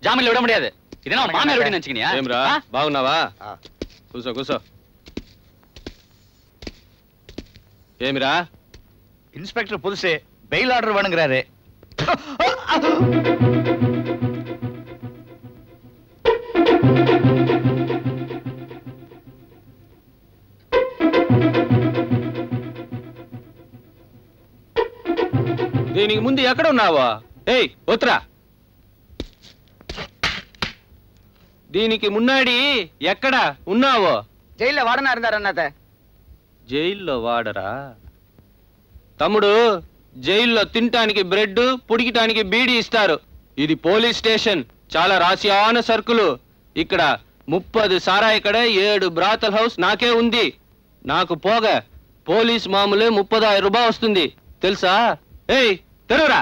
ஜாமீன்ல விட முடியாது இதெல்லாம் மாமியார் வீடு நினைச்சுக்கினியா ఏమ్రా బాగున్నావా కూసో కూసో ఏమిరా இன்ஸ்பெக்டர் புதுசு பெயில் ஆர்டர் வேணுங்கிறாரு దీనికి ముందు ఎక్కడ ఉన్నావా ఏయ్ ఒత్రా దీనికి మున్నాడి ఎక్కడ ఉన్నావో జైల్లో వాడనా இருந்தாரு అన్నత జైల్లో వాడరా తమ్ముడు జైల్లో తినటానికి బ్రెడ్ పుడికటానికి బీడీ ఇస్తారు ఇది పోలీస్ స్టేషన్ చాలా రాసియాన సరుకులు ఇక్కడ ముప్పది సారాయి కడ ఏడు బ్రాతల్ హౌస్ నాకే ఉంది నాకు పోగ పోలీస్ మామూలు ముప్పదాయిరం రూపాయలు వస్తుంది తెలుసా ఏయ్ తెరువురా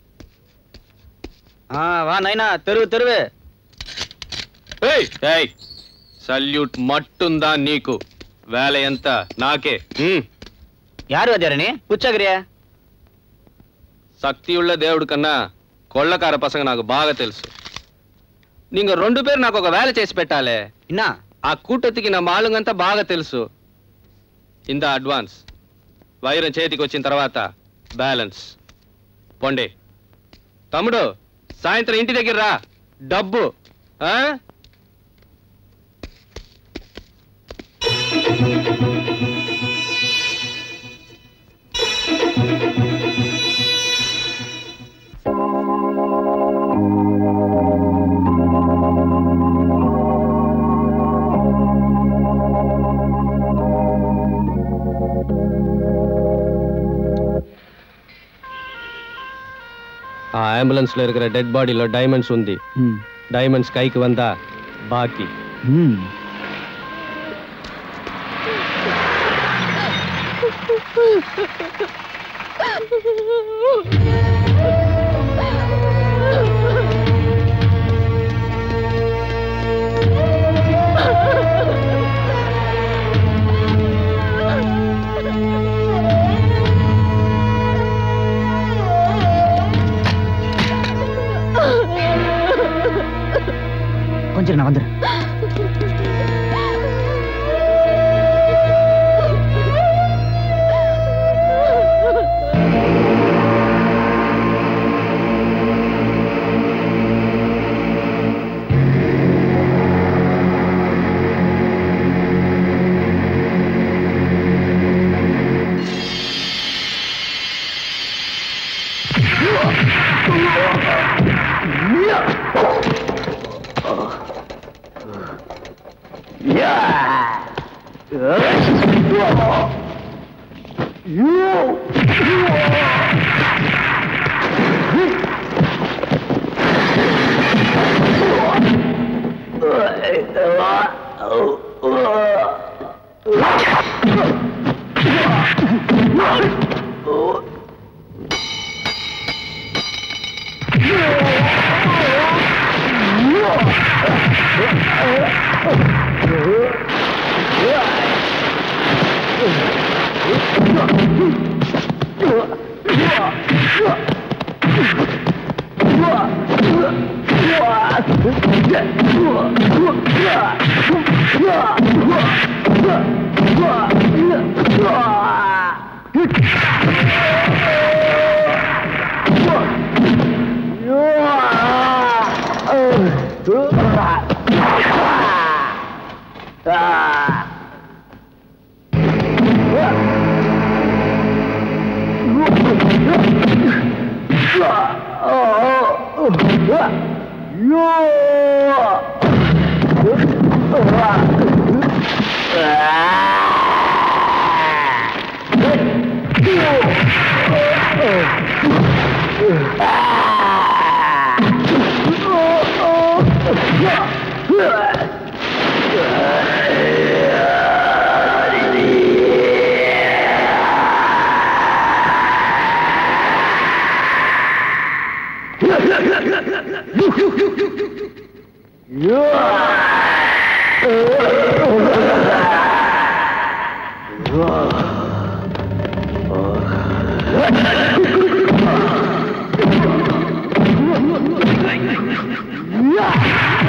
வா நைனா தெருவு தெருவு ఏయ్ ఏయ్ సల్యూట్ మట్టుందా నీకు వేల ఎంత నాకే హ్మ్. யாரு வாத்தியாரனி புச்சகிரியா శక్తి ఉள்ள దేవుడు కన్నా కొళ్ళకార పసంగ నాకు బాగా తెలుసు నీకు రెండు పేరు నాకు ఒక వేల చేసి పెట్టాలే ఇన్నా ఆ కూటొత్తికి నా మాలుగంతా బాగా తెలుసు ఇంత అడ్వాన్స్ వైరం చేతికి వచ్చిన తర్వాత బ్యాలెన్స్ పొండే తమ్ముడు సాయంత్రం ఇంటి దగ్గర రా డబ్బు ఆ ఆ అంబులెన్స్ లో இருக்கிற డెడ్ బాడీలో డైమండ్స్ ఉంది డైమండ్స్ కైకి వందా బాకీ கொஞ்சம் நான் வந்துடுறேன் Yeah!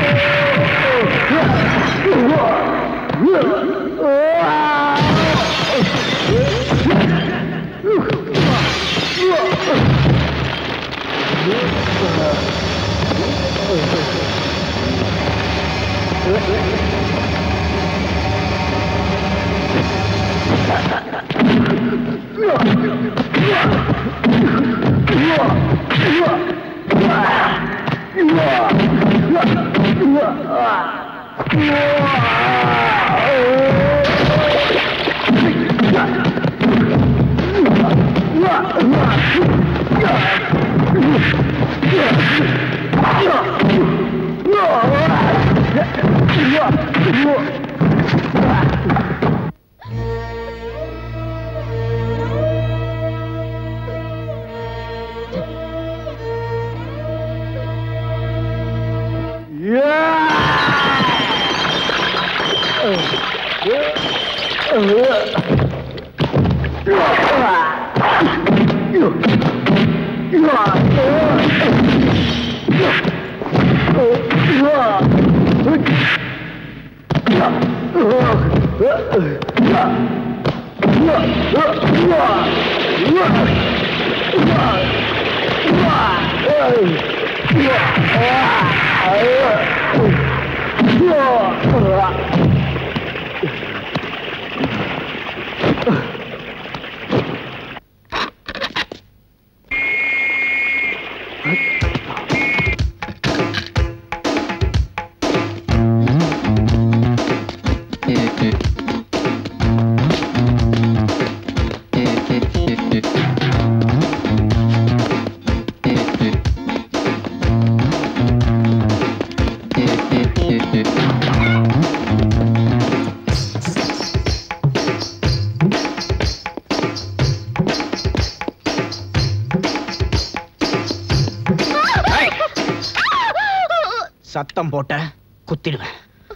சத்தம் போட்ட குத்திடுவேன்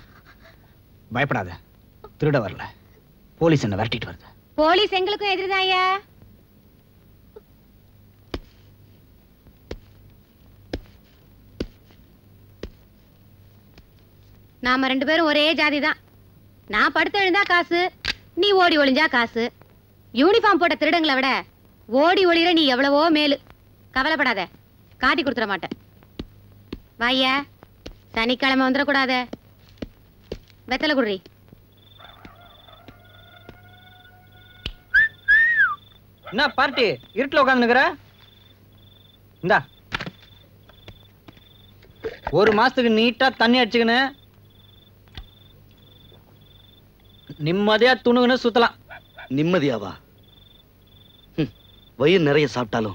பயப்படாத திருட வரல போலீஸ் என்ன விரட்டிட்டு வருது போலீஸ் எங்களுக்கும் எதிர்தான் ஐயா நாம ரெண்டு பேரும் ஒரே ஜாதி தான் நான் படுத்து எழுந்தா காசு நீ ஓடி ஒளிஞ்சா காசு யூனிஃபார்ம் போட்ட திருடங்களை விட ஓடி ஒளிர நீ எவ்வளவோ மேலு கவலைப்படாத காட்டி கொடுத்துட மாட்டேன் வாய்யா சனிக்கிழமை வந்துடக்கூடாத வெத்தலை குடுறி என்ன பார்ட்டி இருட்டுல உட்காந்துக்கிற இந்தா ஒரு மாசத்துக்கு நீட்டா தண்ணி அடிச்சுக்கின்னு நிம்மதியா துணுகுன்னு சுத்தலாம் நிம்மதியாவா ஹம், வயிறு நிறைய சாப்பிட்டாலும்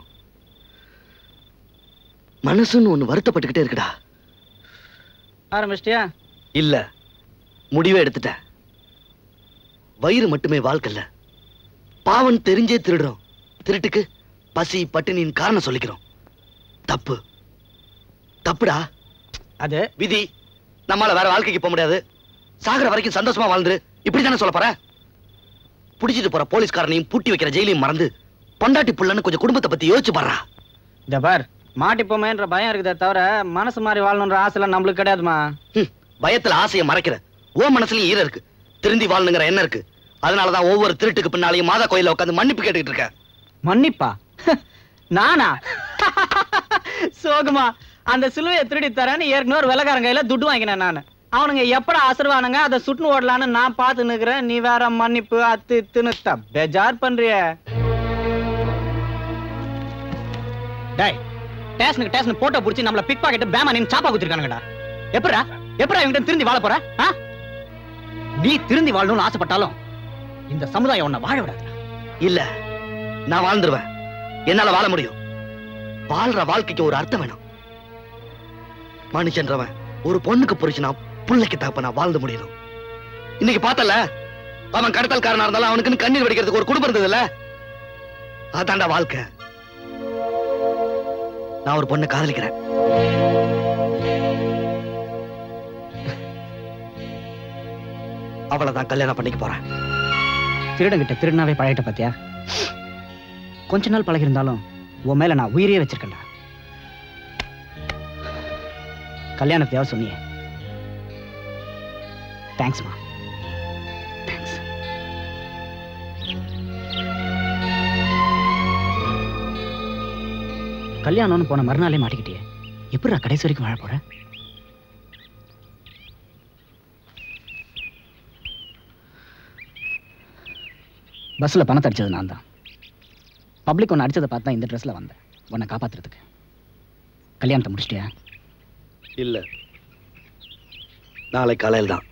மனசுன்னு ஒண்ணு வருத்தப்பட்டுக்கிட்டே இருக்குடா ஆரம்பிச்சிட்டியா இல்ல முடிவே எடுத்துட்டேன் வயிறு மட்டுமே வாழ்க்கை இல்ல பாவன் தெரிஞ்சே திருடுறோம் திருட்டுக்கு பசி பட்டினியின் காரணம் சொல்லிக்கிறோம் தப்பு தப்புடா அது விதி நம்மால வேற வாழ்க்கைக்கு போக முடியாது சாகர வரைக்கும் சந்தோஷமா வாழ்ந்துரு இப்படித்தானே சொல்ல போற புடிச்சிட்டு போற போலீஸ்காரனையும் பூட்டி வைக்கிற ஜெயிலையும் மறந்து பொண்டாட்டி புள்ளன்னு கொஞ்சம் குடும்பத்தை பத்தி யோசிச்சு பாடுறா இந்த பார் மாட்டிப்போமேன்ற பயம் இருக்குதே தவிர மனசு மாதிரி வாழணுன்ற ஆசைலாம் நம்மளுக்கு கிடையாதுமா ஹம், பயத்துல ஆசையை மறைக்கிற ஓ மனசுலயும் ஈரம் இருக்கு திருந்தி வாழணுங்கிற எண்ணம் இருக்கு அதனாலதான் ஒவ்வொரு திருட்டுக்கு பின்னாலையும் மாதா கோயில உட்காந்து மன்னிப்பு கேட்டுக்கிட்டு இருக்கேன் மன்னிப்பா நானா சோகமா அந்த சிலுவையை திருடி தரேன்னு ஏற்கனவே ஒரு வெள்ளக்காரன் கையில துட்டு வாங்கினேன் நான் அவனுங்க எப்படா அசர்வானுங்க அதை சுட்டுன்னு ஓடலான்னு நான் பார்த்து நிக்கிறேன் நீ வேற மன்னிப்பு அத்து தின்னு பெஜார் பண்றிய டேய் ஸ்டேஷனுக்கு ஸ்டேஷன் போட்டோ புடிச்சு நம்மள பிக் பாக்கெட் பேமா நின்னு சாப்பா குத்திருக்கானுங்கடா எப்படா எப்படா இவங்கிட்ட திருந்தி வாழ போற ஆ? நீ திருந்தி வாழணும்னு ஆசைப்பட்டாலும் இந்த சமுதாயம் உன்னை வாழ விடாது இல்ல நான் வாழ்ந்துருவேன் என்னால வாழ முடியும் வாழ்ற வாழ்க்கைக்கு ஒரு அர்த்தம் வேணும் மனுஷன்றவன் ஒரு பொண்ணுக்கு புரிச்சுனா பிள்ளைக்கு தகப்பனா வாழ்ந்து முடியணும் இன்னைக்கு பார்த்தல அவன் கடத்தல்காரனா இருந்தாலும் அவனுக்குன்னு கண்ணீர் வடிக்கிறதுக்கு ஒரு குடும்பம் இருந்ததுல்ல அதான்டா வாழ்க்கை நான் ஒரு பொண்ணை காதலிக்கிறேன் அவளை தான் கல்யாணம் பண்ணிக்க போறேன் திருடங்கிட்ட திருடனாவே பழகிட்ட பாத்தியா கொஞ்ச நாள் பழகிருந்தாலும் உன் மேல நான் உயிரே வச்சிருக்கேன்டா கல்யாணத்தையாவது சொன்னியே தேங்க்ஸ்மா தேங்க்ஸ் கல்யாணம்னு போன மறுநாளே மாட்டிக்கிட்டியே எப்படிடா கடைசி வரைக்கும் வாழ போற பஸ்ஸில் பணத்தை அடிச்சது நான் தான் பப்ளிக் ஒன்று அடிச்சதை பார்த்தா இந்த ட்ரெஸ்ஸில் வந்தேன் உன்னை காப்பாத்துறதுக்கு கல்யாணத்தை முடிச்சிட்டியா இல்ல நாளை காலையில் தான்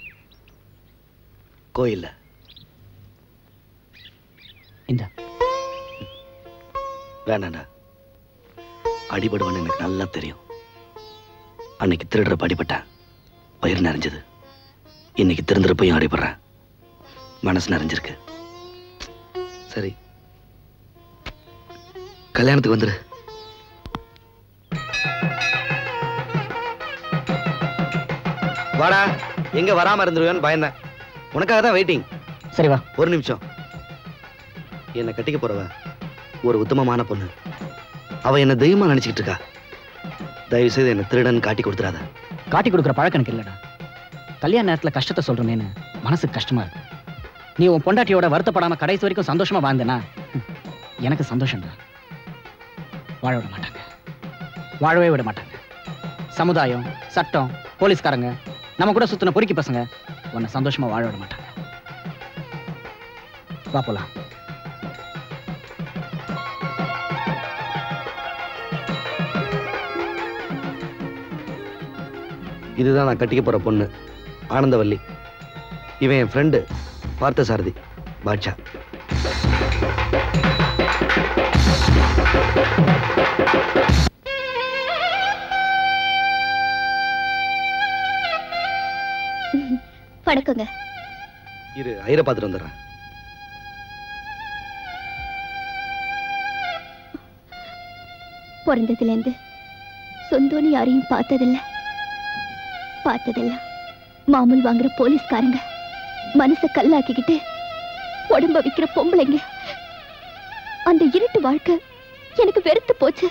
கோயில்ல இந்த வேணாண்டா அடிபடுவான்னு எனக்கு நல்லா தெரியும் அன்னைக்கு திருடுறப்ப அடிபட்டேன் பயிர் நிறைஞ்சது இன்னைக்கு திருந்துறப்பையும் அடிபடுறேன் மனசு நிறைஞ்சிருக்கு சரி கல்யாணத்துக்கு வந்துரு வாடா எங்க வராம இருந்துருவேன்னு பயந்தேன் உனக்காக தான் வெயிட்டிங் சரி வா ஒரு நிமிஷம் என்னை கட்டிக்க போறவ ஒரு உத்தமமான பொண்ணு அவ என்ன தெய்வமா நினைச்சுக்கிட்டு இருக்கா தயவு செய்து என்ன திருடன் காட்டி கொடுத்துறாத காட்டி கொடுக்குற பழக்கம் எனக்கு இல்லைடா கல்யாண நேரத்தில் கஷ்டத்தை சொல்கிறேன்னு மனசுக்கு கஷ்டமா இருக்கு நீ உன் பொண்டாட்டியோட வருத்தப்படாம கடைசி வரைக்கும் சந்தோஷமா வாழ்ந்தேனா ம், எனக்கு சந்தோஷம்டா வாழ விட மாட்டாங்க வாழவே விட மாட்டாங்க சமுதாயம் சட்டம் போலீஸ்காரங்க நம்ம கூட சுத்தின பொறுக்கி பசங்க உன்னை சந்தோஷமா வாழ விட மாட்டாங்க வா போலாம் இதுதான் நான் கட்டிக்க போற பொண்ணு ஆனந்தவல்லி இவன் என் ஃப்ரெண்டு பார்த்தசாரதி பாட்ஷா வணக்கங்க இரு ஐயரை பார்த்துட்டு வந்துடுறேன் பிறந்ததுலேருந்து சொந்தோன்னு யாரையும் பார்த்ததில்ல பார்த்ததெல்லாம் மாமூல் வாங்குற போலீஸ்காரங்க மனசை கல்லாக்கிக்கிட்டு உடம்ப விக்கிற பொம்பளைங்க அந்த இருட்டு வாழ்க்கை எனக்கு வெறுத்து போச்சு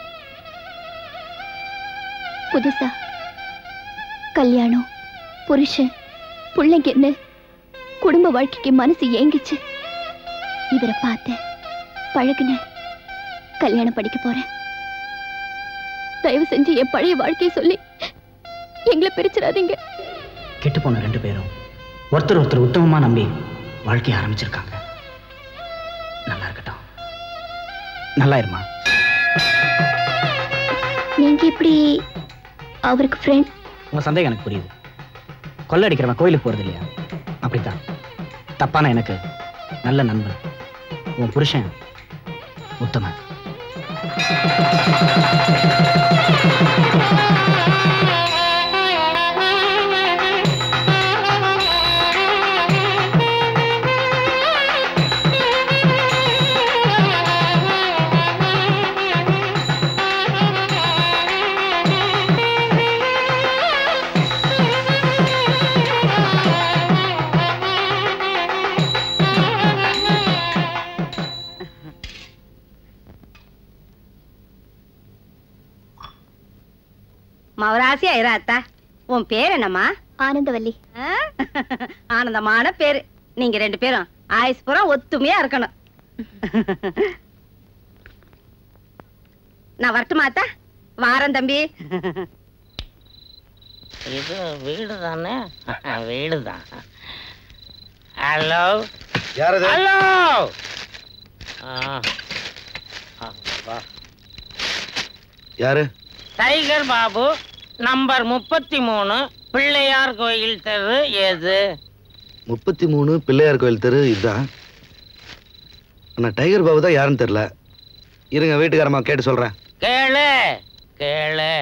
புதுசா கல்யாணம் புருஷன் பிள்ளைங்கன்னு குடும்ப வாழ்க்கைக்கு மனசு ஏங்கிச்சு இவரை பார்த்தேன் பழகுனேன் கல்யாணம் படிக்க போறேன் தயவு செஞ்சு என் பழைய வாழ்க்கையை சொல்லி எங்களை பிரிச்சிடாதீங்க கெட்டு போன ரெண்டு பேரும் ஒருத்தர் ஒருத்தர் உத்தமமா நம்பி வாழ்க்கைய ஆரம்பிச்சிருக்காங்க நல்லா இருக்கட்டும் நல்லா இருமா நீங்க இப்படி அவருக்கு ஃப்ரெண்ட் உங்க சந்தேகம் எனக்கு புரியுது கொள்ளடிக்கிறவன் கோயிலுக்கு போறது இல்லையா அப்படித்தான் தப்பான எனக்கு நல்ல நண்பன் உன் புருஷன் உத்தமன் மவராசியா இரு அத்தா உன் பேர் என்னம்மா ஆனந்தவல்லி ஆ? ஆனந்தமான பேரு நீங்க ரெண்டு பேரும் ஆயுஸ் பூரா ஒத்துமையா இருக்கணும் நான் வரட்டுமா அத்தா வாரேன் தம்பி இது வீடு தானே வீடு தான் ஹலோ யார் அது? ஹலோ யாரு டைகர் பாபு நம்பர் முப்பத்தி மூணு பிள்ளையார் கோயில் தெரு எது முப்பத்தி மூணு பிள்ளையார் கோயில் தெரு இதுதான் ஆனா டைகர் பாபு தான் யாருன்னு தெரியல இருங்க வீட்டுக்காரம்மா கேட்டு சொல்றேன் கேளு கேளு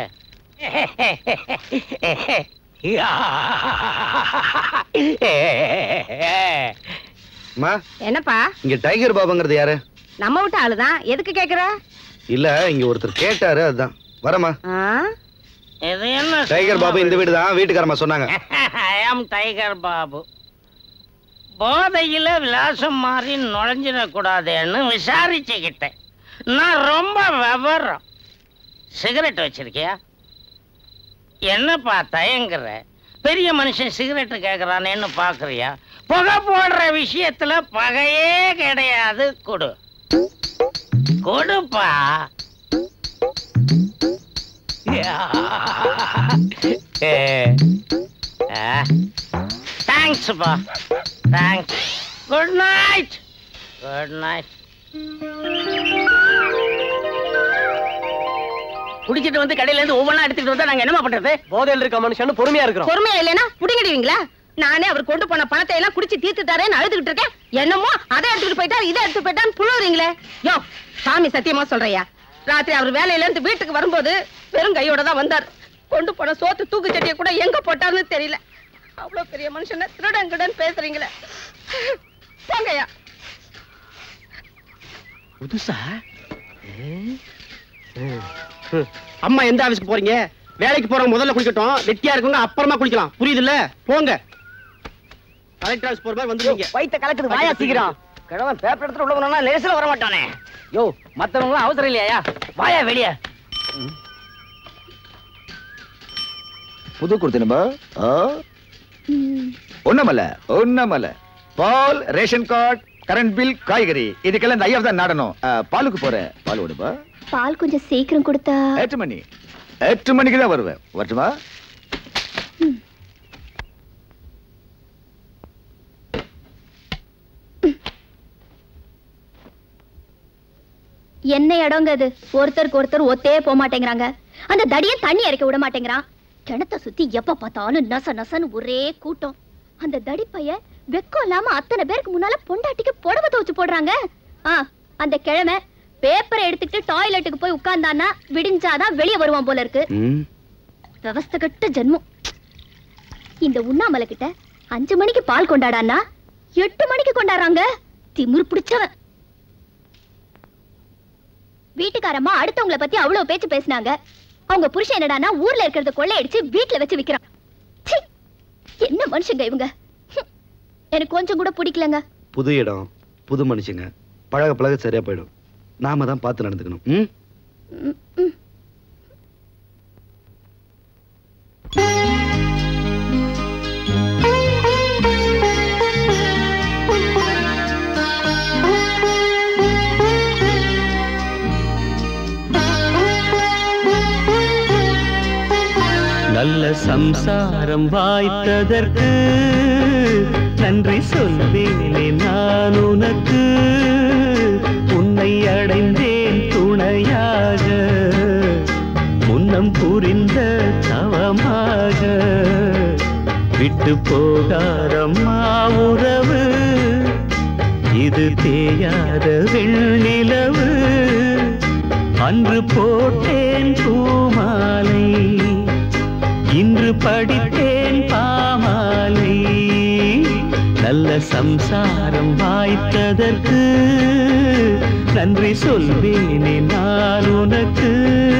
அம்மா என்னப்பா இங்க டைகர் பாபுங்கிறது யாரு நம்ம விட்டு ஆளுதான் எதுக்கு கேக்குற இல்ல இங்க ஒருத்தர் கேட்டாரு அதுதான் வரமா ஆ? இது என்ன டைகர் பாபு இந்த வீடு தான் வீட்டுக்காரம்மா சொன்னாங்க ஐ ஆம் டைகர் பாபு போதையில விலாசம் மாறி நுழைஞ்சிடக்கூடாதுன்னு விசாரிச்சுக்கிட்டேன் நான் ரொம்ப விவரம் சிகரெட் வச்சிருக்கியா என்னப்பா தயங்குற பெரிய மனுஷன் சிகரெட் கேக்குறானேன்னு பாக்குறியா புகை போடுற விஷயத்துல பகையே கிடையாது கொடு கொடுப்பா தேங்க்ஸ்ப்பா thanks good night good night குடிச்சிட்டு வந்து கடையில இருந்து ஒவ்வொன்றா எடுத்துட்டு வந்தா நாங்க என்னமா பண்றது போதையில் இருக்க மனுஷன் பொறுமையா இருக்கிறோம் பொறுமையா இல்லைன்னா புடிங்கிடுவீங்களா நானே அவர் கொண்டு போன பணத்தை எல்லாம் குடிச்சு தீர்த்துட்டாரேன்னு அழுதுகிட்டு இருக்கேன் என்னமோ அதை எடுத்துட்டு போயிட்டா இதை எடுத்து போயிட்டான்னு புழுவுறீங்களே யோ சாமி சத்தியமா சொல்றையா ராத்திரி அவர் வேலையில இருந்து வீட்டுக்கு வரும்போது வெறும் கையோட தான் வந்தார் கொண்டு போன சோத்து தூக்கு சட்டியை கூட எங்க போட்டாருன்னு தெரியல அவ்வளவு பெரிய மனுஷனை திருடங்கிடன் பேசுறீங்களே போங்கய்யா புதுசா அம்மா எந்த ஆபீஸ்க்கு போறீங்க வேலைக்கு போறவங்க முதல்ல குளிக்கட்டும் வெட்டியா இருக்கவங்க அப்புறமா குளிக்கலாம் புரியுது இல்ல போங்க கலெக்டர் ஆஃபீஸ் போற மாதிரி வந்துருவீங்க வயித்த கலக்குது வாயா சீக்கிரம் கிழவன் பேப்பர் எடுத்துட்டு உள்ள போனா லேசில வர மாட்டானே யோ மத்தவங்க அவசரம் இல்லையா வாயா வெளிய புது கொடுத்தனுமா ஒண்ணுமல்ல ஒண்ணுமல்ல பால் ரேஷன் கார்டு கரண்ட் பில் காய்கறி இதுக்கெல்லாம் இந்த ஐயா தான் நாடணும் ஆ, பாலுக்கு போற பால் விடுப்பா பால் கொஞ்சம் சீக்கிரம் கொடுத்தா எட்டு மணி எட்டு மணிக்கு தான் வருவேன் வரட்டுமா என்ன இடங்க இது ஒருத்தருக்கு ஒருத்தர் ஒத்தே போக மாட்டேங்கிறாங்க அந்த தடிய தண்ணி இறக்க விட மாட்டேங்கிறான் கிணத்த சுத்தி எப்ப பார்த்தாலும் நச நசன்னு ஒரே கூட்டம் அந்த தடி பைய வெக்கம் இல்லாம அத்தனை பேருக்கு முன்னால பொண்டாட்டிக்கு புடவை துவச்சு போடுறாங்க ஆ அந்த கிழமை பேப்பரை எடுத்துக்கிட்டு டாய்லெட்டுக்கு போய் உட்கார்ந்தான்னா விடிஞ்சாதான் வெளியே வருவான் போல இருக்கு விவஸ்த கட்ட ஜென்மம் இந்த உண்ணாமலை கிட்ட அஞ்சு மணிக்கு பால் கொண்டாடான்னா எட்டு மணிக்கு கொண்டாடுறாங்க திமிரு பிடிச்சவன் வீட்டுக்காரம்மா அடுத்தவங்கள பத்தி அவ்வளவு பேச்சு பேசினாங்க அவங்க புருஷன் என்னடான்னா ஊர்ல இருக்கிறத கொள்ளையடிச்சு வீட்டுல வச்சு விக்கிறான் ச்சீ! என்ன மனுஷங்க இவங்க ஹம். எனக்கு கொஞ்சம் கூட பிடிக்கலங்க புது இடம் புது மனுஷங்க பழக பழக சரியா போயிடும் நாம தான் பார்த்து நடந்துக்கணும் ம் ம், ம். நல்ல சம்சாரம் வாய்த்ததற்கு நன்றி சொல்வேனே நான் உனக்கு உன்னை அடைந்தேன் துணையாக முன்னம் புரிந்த தவமாக விட்டு போகாதம்மா உறவு இது தேயாத வெண்ணிலவு அன்று போட்டேன் பூமாலை இன்று படித்தேன் பாமாலை நல்ல சம்சாரம் வாய்த்ததற்கு நன்றி சொல்வேனே நான் உனக்கு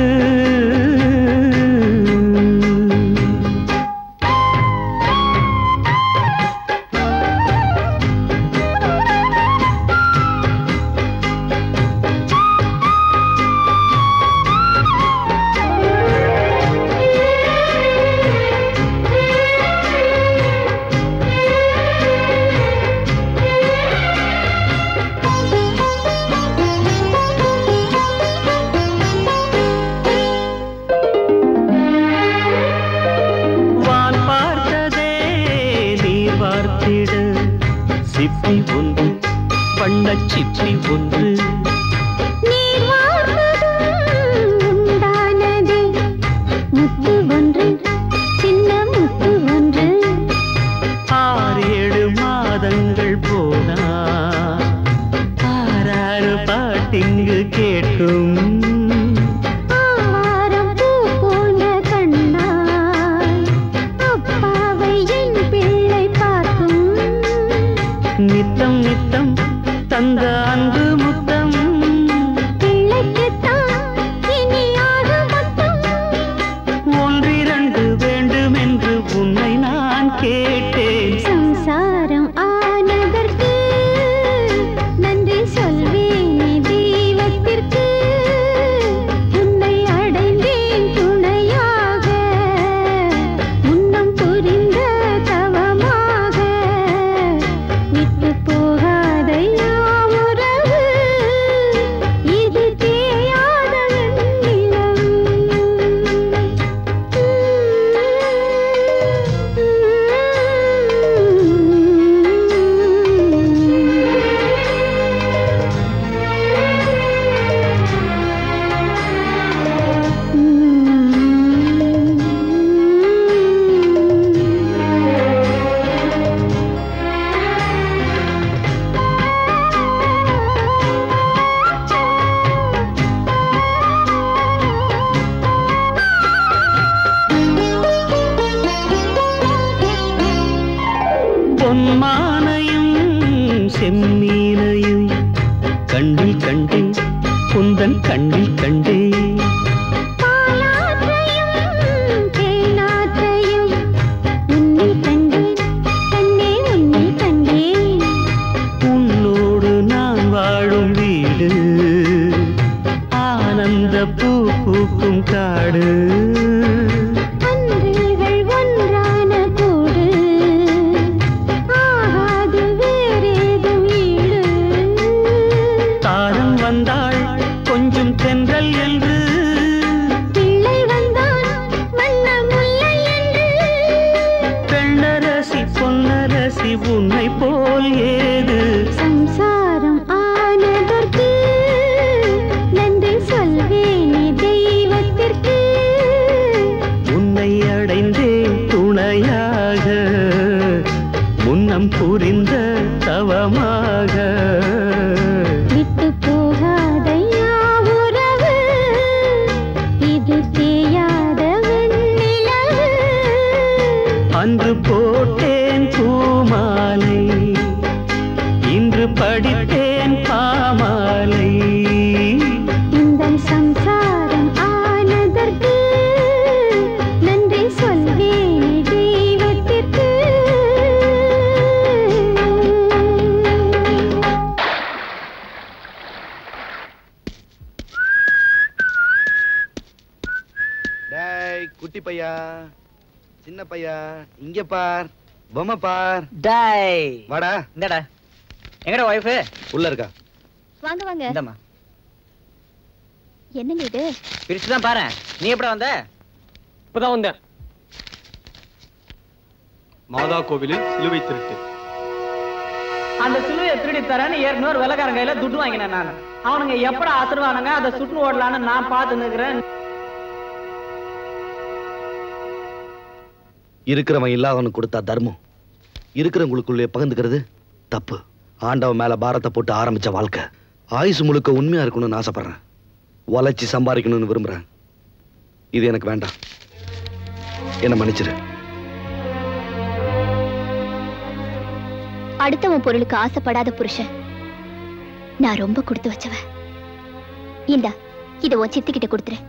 வான் பார்த்ததே நீர் வார்த்திட சிப்பி ஒன்று வண்ணச் சிப்பி ஒன்று நீர் வார்த்ததும் உண்டானதே முத்து ஒன்று சின்ன முத்து ஒன்று ஆறு ஏழு மாதங்கள் போனா ஆறாறு பாட்டிங்கு கேட்கும் ஆவாரம் பூ போல கண்ணாய் அப்பாவை என் பிள்ளை பார்க்கும் நித்தம் நித்தம் தந்த அன்பு முத்தம் அன்றில்கள் ஒன்றான கூடு ஆகாது வேறேதும் ஈடு தாரம் வந்தாள் கொஞ்சம் தென்றல் என்று பிள்ளை வந்தான் வண்ண முல்லை என்று பெண்ணரசி பொன்னரசி உன்னை போல் ஏது சம்சாரம் ஆனதற்கு நன்றி சொல்வேனே தெய்வத்திற்கு உன்னை அடைந்தேன் துணையாக முன்னம் புரிந்த தவமாக விட்டு போகாதையா உறவு இது தேயாத வெண்ணிலவு அன்று போட்டேன் பூமாலை இன்று படித்தேன் பாமாலை இந்த சம்சாரம் ஆனதற்கு நன்றி சொல்வேனே தெய்வத்திற்கு டேய் குட்டி பையா சின்ன பையா இங்க பார் பொம்மை பார் டாய் வாடா இந்தடா எங்கடா ஒய்ஃபு உள்ள இருக்கா வாங்க வாங்க இந்தம்மா என்னங்க இது பிரிச்சு தான் பாரு நீ எப்படி வந்த இப்பதான் வந்தேன் மாதா கோவிலில் சிலுவை திருட்டு அந்த சிலுவையை திருடி தரேன்னு ஏற்கனவே ஒரு வெள்ளக்காரன் கையில துட்டு வாங்கினேன் நான் அவனுங்க எப்படா அசருவானுங்க அதை சுட்டு ஓடலான்னு நான் பார்த்து நிக்கிறேன் இருக்கிறவன் இல்லாதவனுக்கு கொடுத்தா தர்மம் இருக்கிறவங்களுக்குள்ளே பகிர்ந்துக்கிறது தப்பு ஆண்டவன் மேல பாரத்தை போட்டு ஆரம்பிச்ச வாழ்க்கை ஆயுசு முழுக்க உண்மையா இருக்கணும்னு ஆசைப்படுறேன் உழைச்சி சம்பாதிக்கணும்னு விரும்புறேன் இது எனக்கு வேண்டாம் என்ன மன்னிச்சிரு அடுத்தவன் பொருளுக்கு ஆசைப்படாத புருஷன் நான் ரொம்ப கொடுத்து வச்சவன் இந்தா இத உன் சித்திக்கிட்ட கொடுத்துரு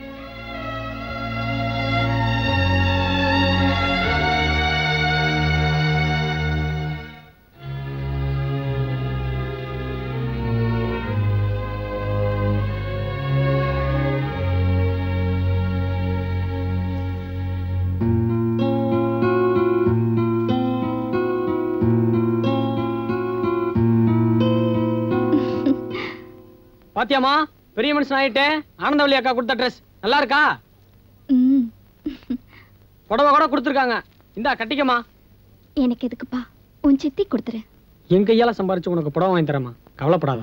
பாத்தியாமா பெரிய மனுஷன் ஆயிட்டேன் ஆனந்தவல்லி அக்கா கொடுத்த ட்ரெஸ் நல்லா இருக்கா ம், புடவை கூட கொடுத்துருக்காங்க இந்தா கட்டிக்கமா எனக்கு எதுக்குப்பா உன் சித்தி கொடுத்துரு என் கையால சம்பாரிச்சு உனக்கு புடவை வாங்கி தரேம்மா கவலைப்படாத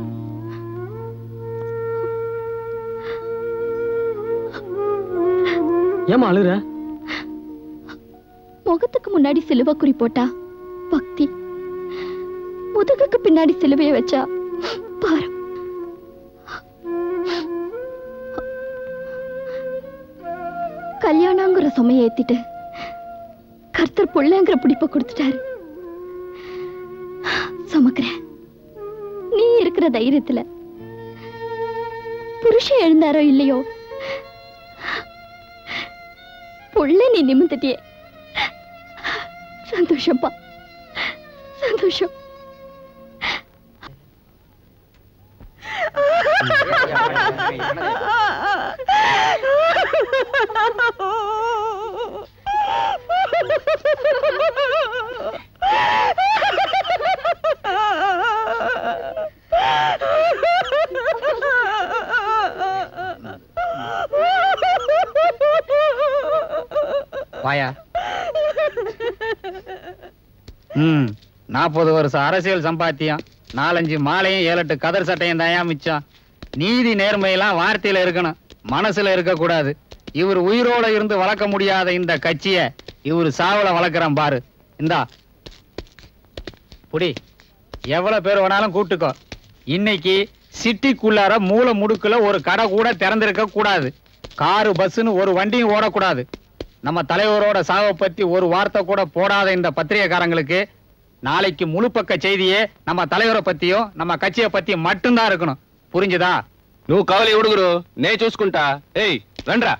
ஏமா அழுற முகத்துக்கு முன்னாடி சிலுவை குறி போட்டா பக்தி முதுகுக்கு பின்னாடி சிலுவைய வச்சா பாரம் கல்யாணங்கிற சுமைய ஏத்திட்டு கர்த்தர் புள்ளங்கிற பிடிப்ப கொடுத்துட்டாரு சுமக்கிறேன் நீ இருக்கிற தைரியத்துல புருஷன் எழுந்தாரோ இல்லையோ புள்ள நீ நிமிந்துட்டியே சந்தோஷப்பா சந்தோஷம் வாயா ம் நாற்பது வருஷம் அரசியல் சம்பாத்தியம் நாலஞ்சு மாலையும் ஏழு எட்டு கதர் சட்டையும் தாயா மிச்சம் நீதி நேர்மையெல்லாம் வார்த்தையில இருக்கணும் மனசுல இருக்கக்கூடாது இவர் உயிரோட இருந்து வளர்க்க முடியாத இந்த கட்சிய இவர் சாவல வளர்க்குறான் பாரு இந்தா புடி எவ்வளவு பேர் வேணாலும் கூட்டுக்கோ இன்னைக்கு சிட்டிக்குள்ளார மூல முடுக்குல ஒரு கடை கூட திறந்திருக்க கூடாது காரு பஸ்ஸுன்னு ஒரு வண்டியும் ஓடக்கூடாது நம்ம தலைவரோட சாவை பத்தி ஒரு வார்த்தை கூட போடாத இந்த பத்திரிகைக்காரங்களுக்கு நாளைக்கு முழு பக்க செய்தியே நம்ம தலைவரை பத்தியும் நம்ம கட்சியை பத்தி மட்டும்தான் இருக்கணும் புரிஞ்சுதா నువ్వు కవలి ఉడుగురు నే చూసుకుంటా ఏయ్ రండ్రా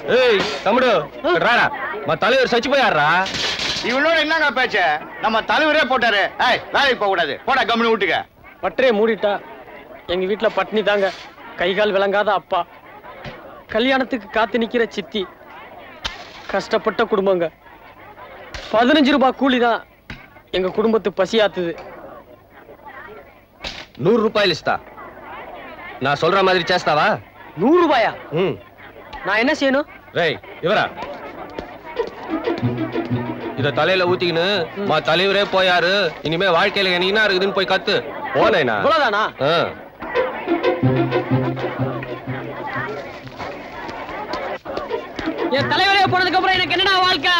ஏய் தம்முடு ராடா மா தலைவர் சச்சி போயாடுறா இவனோட என்னங்க பேச்ச நம்ம தலைவரே போட்டாரு ஏய் வேலைக்கு போக கூடாது போடா கம்முனு விட்டுக்க பட்டறையை மூடிட்டா எங்க வீட்டுல பட்னி தாங்க கை கால் விளங்காத அப்பா கல்யாணத்துக்கு காத்து நிக்கிற சித்தி கஷ்டப்பட்ட குடும்பங்க பதினஞ்சு ரூபாய் கூலி தான் எங்க குடும்பத்து பசியாத்துது நூறு ரூபாயில் இஸ்தா நான் சொல்ற மாதிரி చేస్తావా நூறு ரூபாயா ம் நான் என்ன செய்யணும் రేయ్ ఇవరా இத தலையில ஊத்திக்கின்னு மா தலைவரே போயாரு இனிமே வாழ்க்கையில எனக்கு என்ன இருக்குதுன்னு போய் கத்து போனேனா இவ்வளவுதானா ஆ. என் தலைவரே போனதுக்கு அப்புறம் எனக்கு என்னடா வாழ்க்கை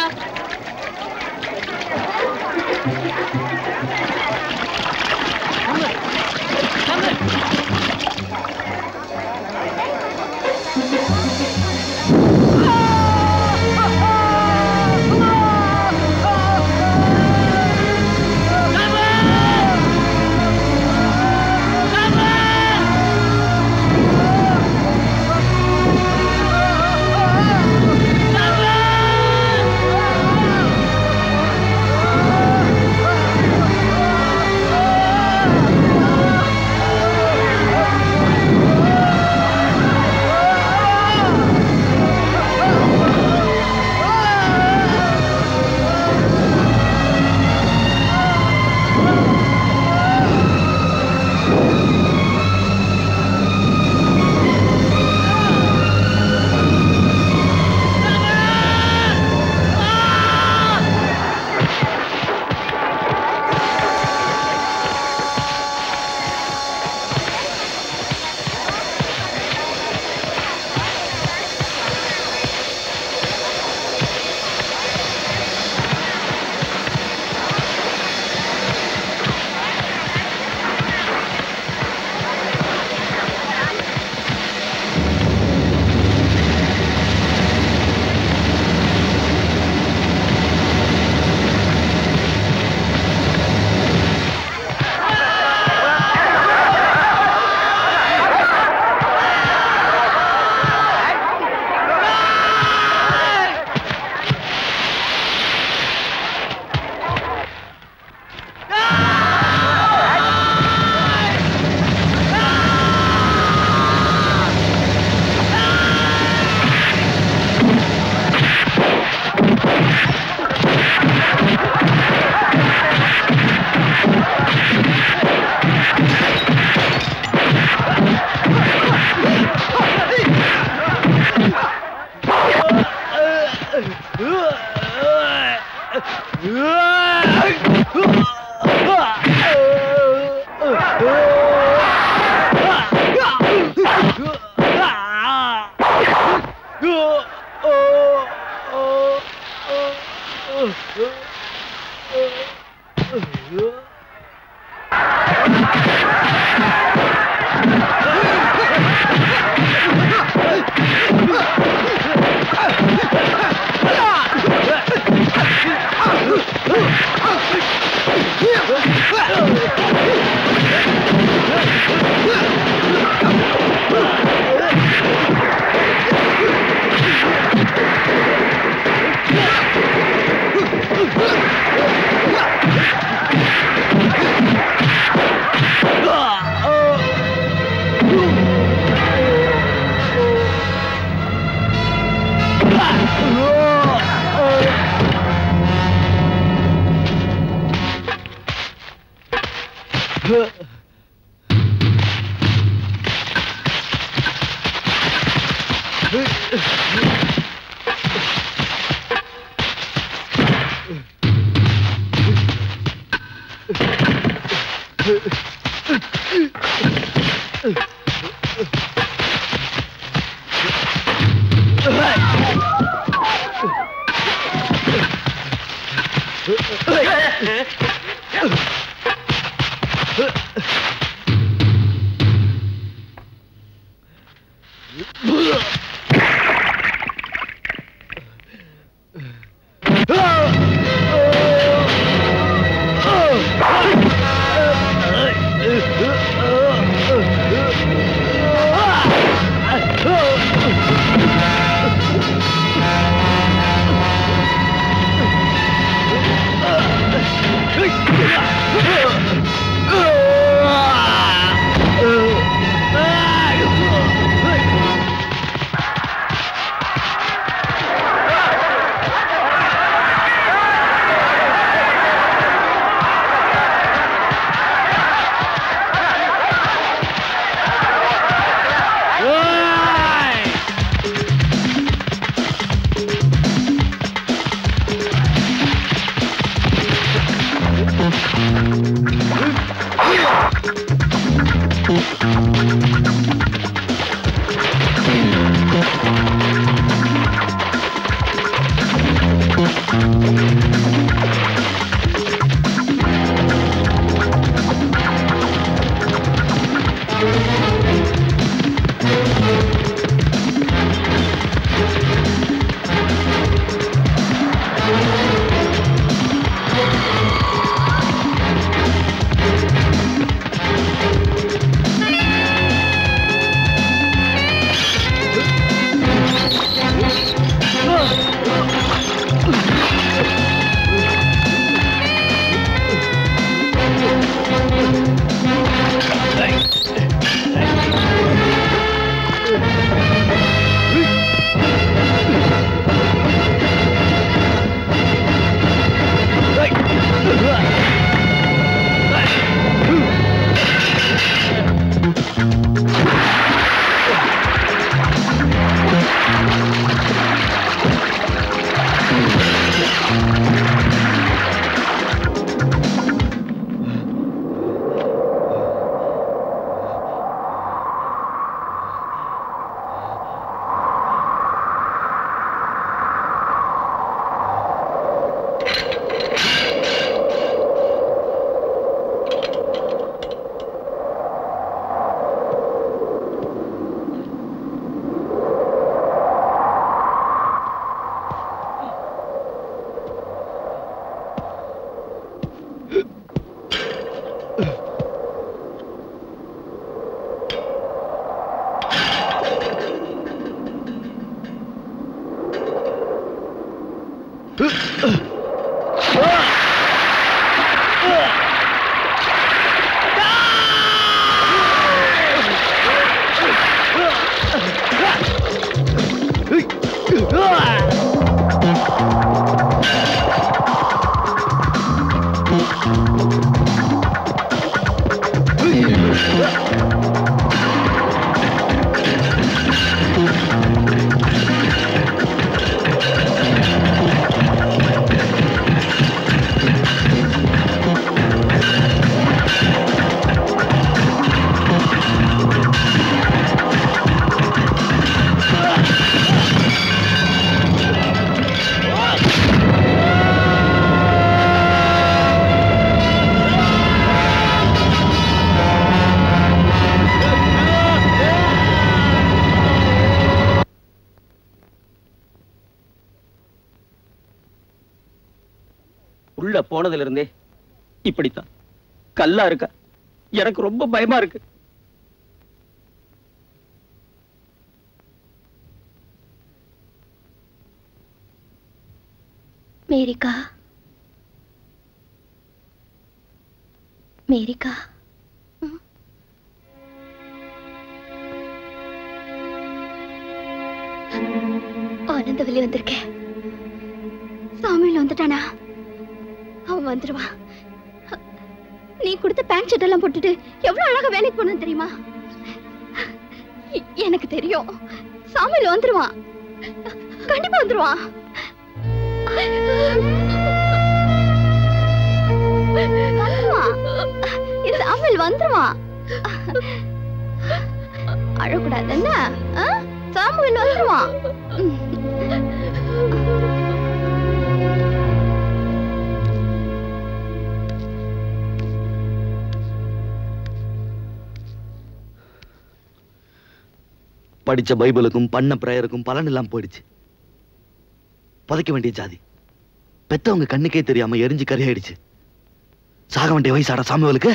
Oh! உள்ள போனதுல இருந்தே இப்படித்தான் கல்லா இருக்க எனக்கு ரொம்ப பயமா இருக்கு மேரிகா மேரிகா ம். ஆனந்த வெளியே வந்திருக்கேன் சாமியில் வந்துட்டானா அவன் வந்துருவான் நீ கொடுத்த பேண்ட் ஷர்ட் எல்லாம் போட்டுட்டு எவ்வளவு அழகா வேலைக்கு போனது தெரியுமா எ- எனக்கு தெரியும் சாமியில் வந்துருவான் கண்டிப்பா வந்துருவான் வந்துருவான் இந்த சாமியில் வந்துருவான் அழக்கூடாது என்ன ஆ? சாமுவேல் வந்துருவான் படிச்ச பைபிளுக்கும் பண்ண பிரேயருக்கும் பலன் எல்லாம் போயிடுச்சு புதைக்க வேண்டிய ஜாதி பெத்தவங்க கண்ணுக்கே தெரியாம எரிஞ்சு கரையாயிடுச்சு சாக வேண்டிய வயசாட சாமுவேலுக்கு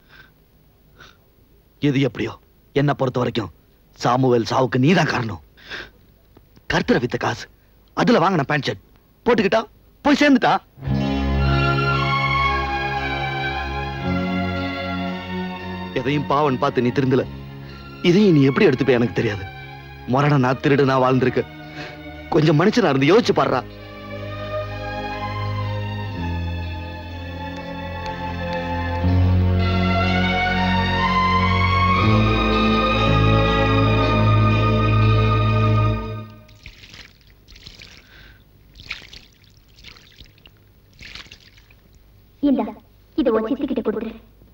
எது எப்படியோ என்ன பொறுத்த வரைக்கும் சாமுவேல் சாவுக்கு நீதான் காரணம் கர்த்தரை வித்த காசு அதுல வாங்கின பேண்ட் ஷர்ட் போட்டுக்கிட்டா போய் சேர்ந்துட்டா எதையும் பாவன் பார்த்து நீ திருந்தல இதையும் நீ எப்படி எடுத்துப்ப எனக்கு தெரியாது மரண நான் திருடு நான் வாழ்ந்திருக்க கொஞ்சம் மனுஷனா இருந்து யோசிச்சு பாடுறா இந்தா இதை உன் சித்திக்கிட்ட கொடுத்துரு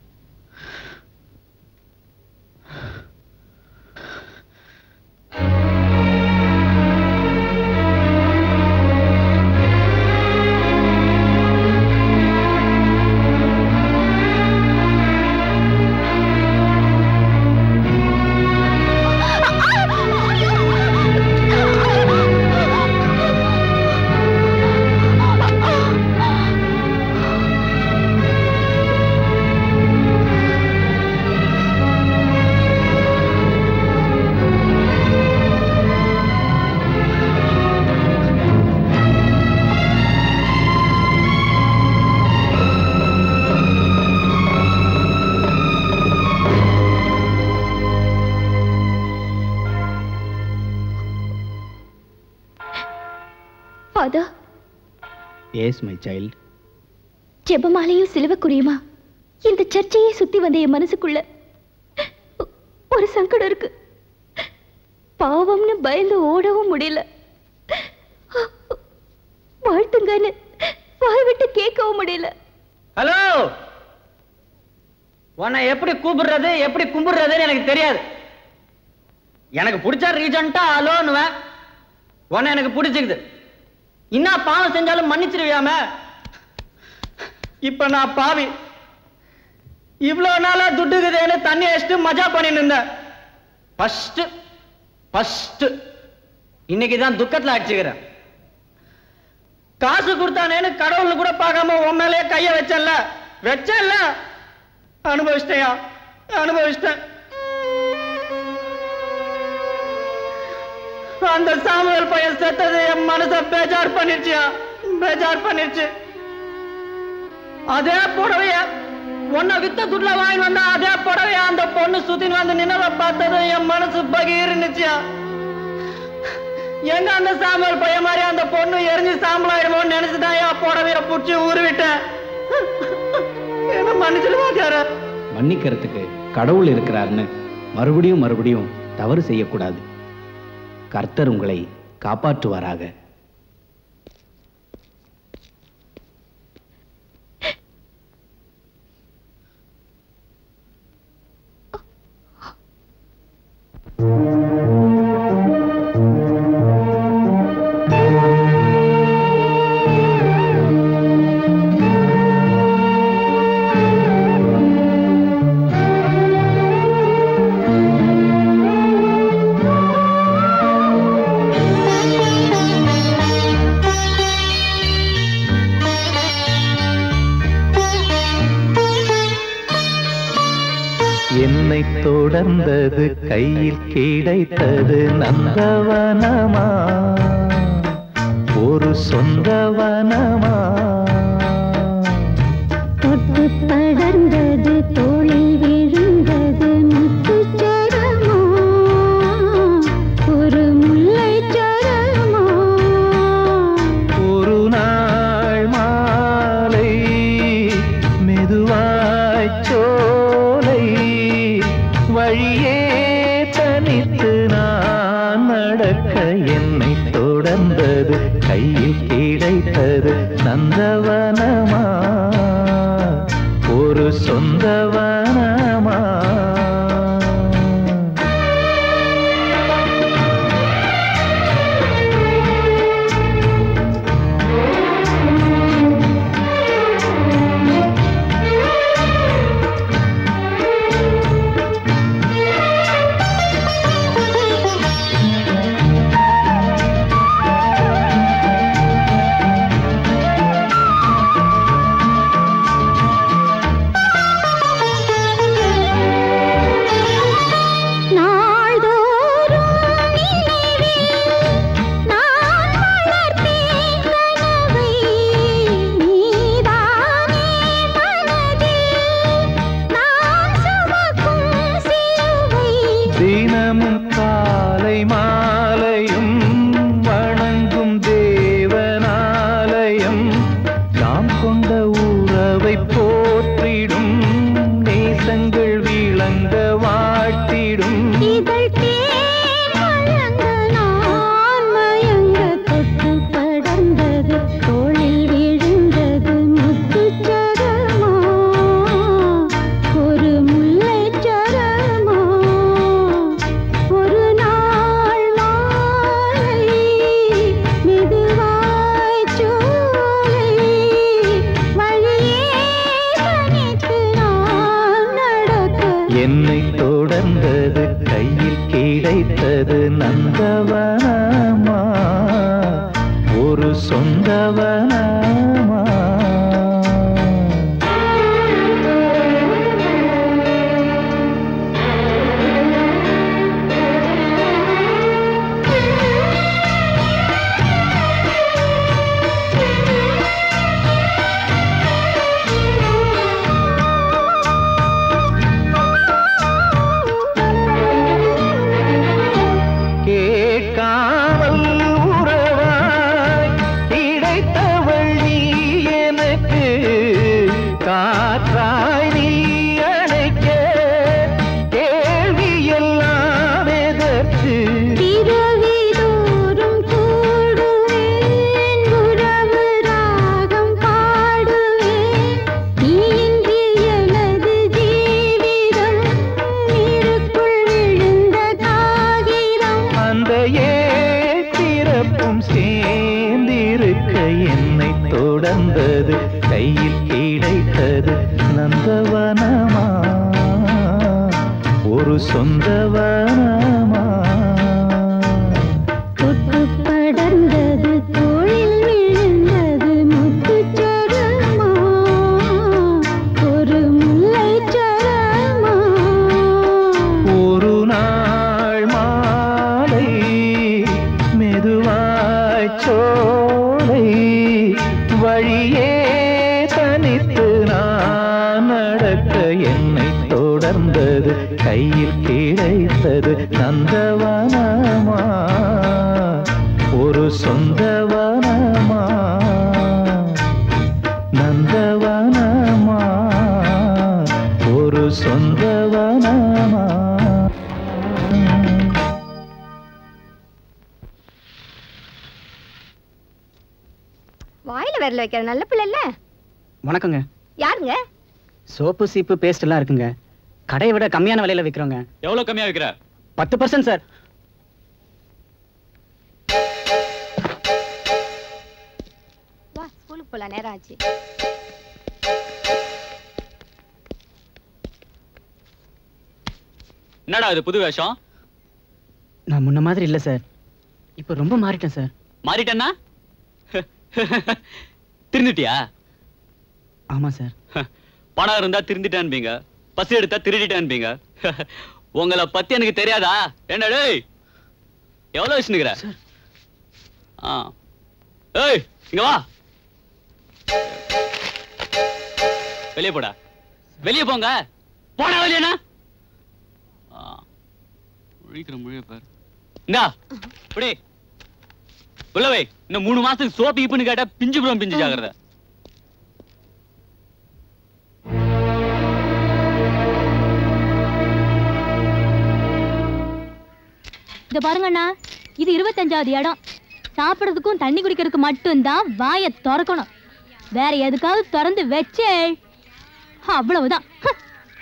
ஃபாதர் எஸ் மை சைல்ட் ஜெபமாலையும் சிலுவக்குரியுமா இந்த சர்ச்சையே சுத்தி வந்த என் மனசுக்குள்ள ஒரு சங்கடம் இருக்கு பாவம்னு பயந்து ஓடவும் முடியல வாழ்த்துங்கன்னு வாய் விட்டு கேட்கவும் முடியல ஹலோ உன்னை எப்படி கூப்பிடுறது எப்படி கும்பிடுறதுன்னு எனக்கு தெரியாது எனக்கு பிடிச்ச ரீசன்ட்டா அலோன்னுவேன் உன்னை எனக்கு பிடிச்சிக்குது என்ன பாவம் செஞ்சாலும் மன்னிச்சிருவியாம இப்ப நான் பாவி இவ்வளவு நாளா துட்டுக்குதேன்னு தண்ணி அடிச்சுட்டு மஜா பண்ணிட்டு இருந்தேன் ஃபர்ஸ்ட் ஃபர்ஸ்ட் இன்னைக்கு தான் துக்கத்துல அடிச்சுக்கிறேன் காசு கொடுத்தானேன்னு கடவுள்னு கூட பார்க்காம உன் மேலேயே கைய வச்சேன்ல வச்சேன்ல அனுபவிச்சிட்டேயா அனுபவிச்சிட்டேன் அந்த சாமுவேல் பையன் செத்தது என் மனச பேஜார் பண்ணிருச்சியா பேஜார் பண்ணிருச்சு அதே புடவைய உன்னை வித்த துட்ல வாங்கி வந்தா அதே புடவைய அந்த பொண்ணு சுத்தின்னு வந்து நின்னத பார்த்ததும் என் மனசு பகீர்னுச்சியா எங்க அந்த சாம்பல் பையன் மாதிரி அந்த பொண்ணு எரிஞ்சு சாம்பல் ஆயிடுமோன்னு நினைச்சுதான் என் புடவைய புடிச்சு ஊருவிட்டேன் என்ன மன்னிச்சிடுவாச்சார மன்னிக்கிறதுக்கு கடவுள் இருக்கிறார்னு மறுபடியும் மறுபடியும் தவறு செய்யக்கூடாது கர்த்தர் உங்களை காப்பாற்றுவாராக என்னை தொடர்ந்தது கையில் கிடைத்தது நந்தவனமா ஒரு சொந்தவனமா தொட்டு படர்ந்தது தோளில் விழுந்தது முத்துச்சரமா ஒரு முல்லைச்சரமா ஒரு நாள் மாலை மெதுவாய் சோலை வழியே தனித்து நான் நடக்க என்னை தொடர்ந்தது கையில் கிடைத்தது நந்தவனமா ஒரு சொந்தவனமா நாள்தோறும் நினைவில் நான் வளர்த்தேன் கனவை நீதானே மனதில் நான் சுமக்கும் சிலுவை தினமும் காலை மாலையும் வணங்கும் தேவனாலயம் நாம் கொண்ட உறவை போற்றிடும் நேசங்கள் விளங்க வாட்டிடும் இதழ் தேன் வழங்க நான் மயங்க தொட்டு படர்ந்தது தோளில் விழுந்தது முத்துச்சரமா ஒரு முல்லைச்சரமா ஒரு நாள் மாலை மெதுவாய் சோலை வழியே தனித்து நான் நடக்க என்னை தொடர்ந்தது கையில் கிடைத்தது நந்தவனமா ஒரு சொந்தவனமா கேட்காமல் உறவாய் கிடைத்தவள் நீ எனக்கு காற்றாய் நீ அணைக்க கேள்வி எல்லாம் எதற்கு இரவிதோறும் கூடுவேன் உறவு ராகம் பாடுவேன் நீயின்றி எனது ஜீவிதம் நீருக்குள் விழுந்த காகிதம் அந்த ஏத்திறப்பும் சேர்ந்திருக்க என்னை தொடர்ந்தது கையில் கிடைத்தது நந்தவனமா ஒரு சொந்தவனமா தொட்டு படர்ந்தது தோளில் விழுந்தது முத்துச்சரமா ஒரு முல்லைச்சரமா ஒரு நாள் மாலை மெதுவாய் சோலை வழியே தனித்து நான் நடக்க என்னை தொடர்ந்தது கையில் கிடைத்தது நந்தவனமா ஒரு சொந்தவனமா நந்தவனமா ஒரு சொந்தவனமா வாயில விரல வைக்கிற நல்ல பிள்ளை இல்ல வணக்கங்க யாருங்க சோப்பு சீப்பு பேஸ்ட் எல்லாம் இருக்குங்க கடையை விட கம்மியான விலையில விற்கிறோங்க எவ்வளவு கம்மியா விக்கிற பத்து பர்சன்ட் சார் வா ஸ்கூலுக்கு போலாம் நேரம் ஆச்சு என்னடா இது புது வேஷம் நான் முன்ன மாதிரி இல்ல சார் இப்போ ரொம்ப மாறிட்டேன் சார் மாறிட்டேன்னா திருந்துட்டியா ஆமா சார் பணம் இருந்தா திருந்திட்டான்பீங்க பசி எடுத்தா திருடிட்டான்பீங்க உங்களை பத்தி எனக்கு தெரியாதா என்ன டேய் எவ்வளவு வச்சுனுக்குற ஆ ஏய் இங்க வா வெளியே போடா வெளியே போங்க போடா வெளியேனா முழிக்கிற முழிய பாரு இந்தா இப்படி உள்ள வை இன்னும் மூணு மாசத்துக்கு சோப்பு இப்புன்னு கேட்டா பிஞ்சு புறம் பிஞ்சு ஜாகிரதை இத பாருங்க அண்ணா இது இருபத்தஞ்சாவது இடம் சாப்பிடுறதுக்கும் தண்ணி குடிக்கிறதுக்கு மட்டும்தான் வாயை திறக்கணும் வேற எதுக்காவது திறந்து வச்சே அவ்வளவுதான் ஹ்.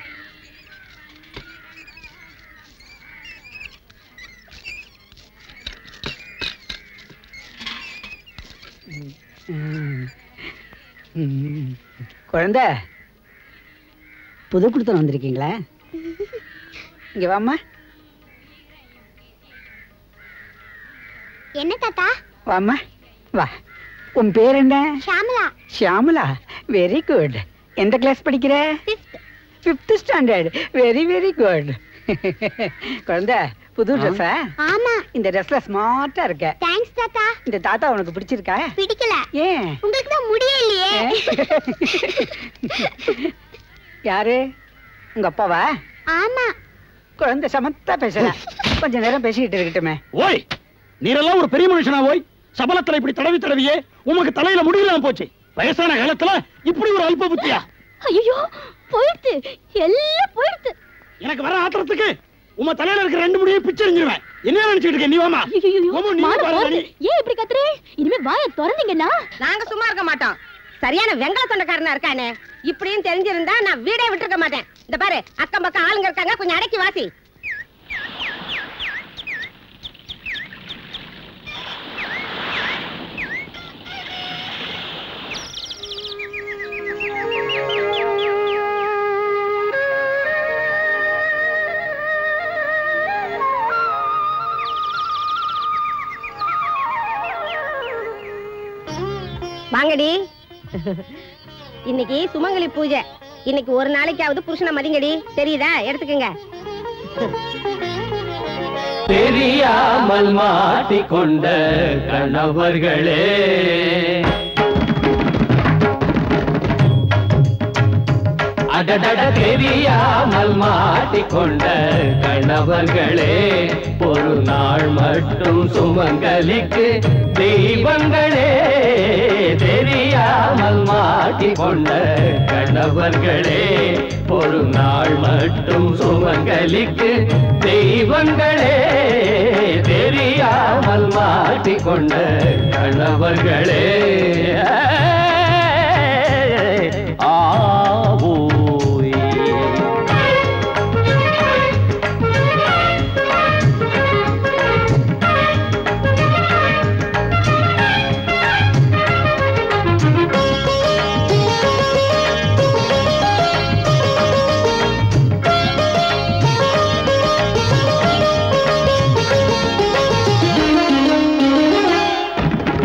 குழந்தை புது கொடுத்தன வந்திருக்கீங்களா இங்க வாம்மா என்ன தாத்தா வாம்மா வா உன் பேர் என்ன ஷாமலா ஷியாமலா வெரி குட் எந்த கிளாஸ் படிக்கிற fifth standard very very good குழந்தை புது ட்ரெஸ்ஸா ஆமா இந்த ட்ரெஸ்ல ஸ்மார்ட்டா இருக்க தேங்க்ஸ் தாத்தா இந்த தாத்தா உனக்கு பிடிச்சிருக்கா பிடிக்கல ஏன் உங்களுக்கு தான் முடியே இல்லையே யாரு உங்க அப்பாவா ஆமா குழந்தை சமத்தா பேசுற கொஞ்ச நேரம் பேசிக்கிட்டு இருக்கட்டுமே ஓய் நீரெல்லாம் ஒரு பெரிய மனுஷனா ஓய் சபலத்துல இப்படி தடவி தடவியே உமக்கு தலையில முடியலாம் போச்சு வயசான காலத்துல இப்படி ஒரு அல்ப புத்தியா ஐயோ போயிடுத்து எல்லாம் போயிடுத்து எனக்கு வர ஆத்திரத்துக்கு உம தலையில இருக்கிற ரெண்டு முடியும் பிச்சு எறிஞ்சிருவேன் என்ன நினைச்சிட்டு இருக்க நீ வாமா உம்மா, நீ மானம் பாரு, போறது. நீ. ஏன் இப்படி கத்துறே இனிமே வாயை திறந்தீங்கன்னா நாங்க சும்மா இருக்க மாட்டோம் சரியான வெங்கல சொந்தக்காரனா இருக்கானே இப்படின்னு தெரிஞ்சிருந்தா நான் வீடே விட்டுருக்க மாட்டேன் இந்த பாரு அக்கம் பக்கம் ஆளுங்க இருக்காங்க கொஞ்சம் அடக்கி வாசி வாங்கடி இன்னைக்கு சுமங்கலி பூஜை இன்னைக்கு ஒரு நாளைக்காவது புருஷனை மதிங்கடி தெரியுதா எடுத்துக்கங்க தெரியாமல் மாட்டிக்கொண்ட கணவர்களே அடடட தெரியாமல் மாட்டிக்கொண்ட கணவர்களே ஒரு நாள் மட்டும் சுமங்கலிக்கு தெய்வங்களே தெரியாமல் மாட்டிக்கொண்ட கணவர்களே ஒரு நாள் மட்டும் சுமங்கலிக்கு தெய்வங்களே தெரியாமல் மாட்டிக்கொண்ட கணவர்களே ஆவோய்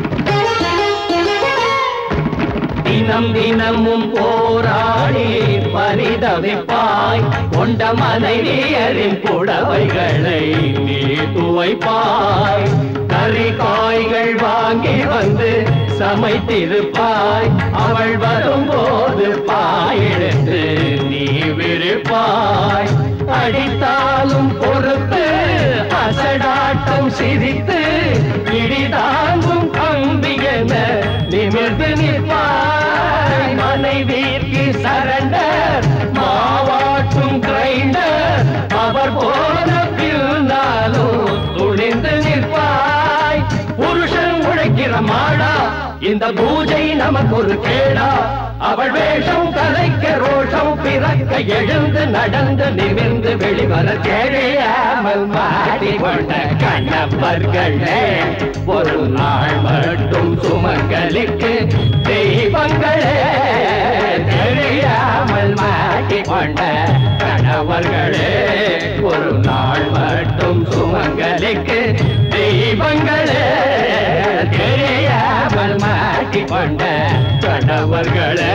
தினம் தினமும் போராடி பரிதவிப்பாய் கொண்ட மனைவியரின் புடவைகளை நீ துவைப்பாய் கறி காய்கள் வாங்கி வந்து சமைத்திருப்பாய் அவள் வரும்போது பாயெடுத்து நீ விரிப்பாய் அடித்தாலும் பொறுத்து அசடாட்டம் சிரித்து இடிதாங்கும் கம்பியென நிமிர்ந்து நிற்பாய் மனைவிக்கு சரண்டர் மாவாட்டும் கிரைண்டர் அவர் போன பின்னாலும் துணிந்து நிற்பாய் புருஷன் உழைக்கிற மாடா இந்த பூஜை நமக்கு ஒரு கேடா அவள் வேஷம் கலைக்க ரோஷம் பிறக்க எழுந்து நடந்து நிமிர்ந்து வெளிவர தெரியாமல் மாட்டிக்கொண்ட கண்ணப்பர்களே ஒரு நாள் மட்டும் சுமங்கலிக்கு தெய்வங்களே தெரியாமல் மாட்டிக்கொண்ட கணவர்களே ஒரு நாள் மட்டும் சுமங்கலிக்கு தெய்வங்களே தெரியாமல் மாட்டிக்கொண்ட கணவர்களே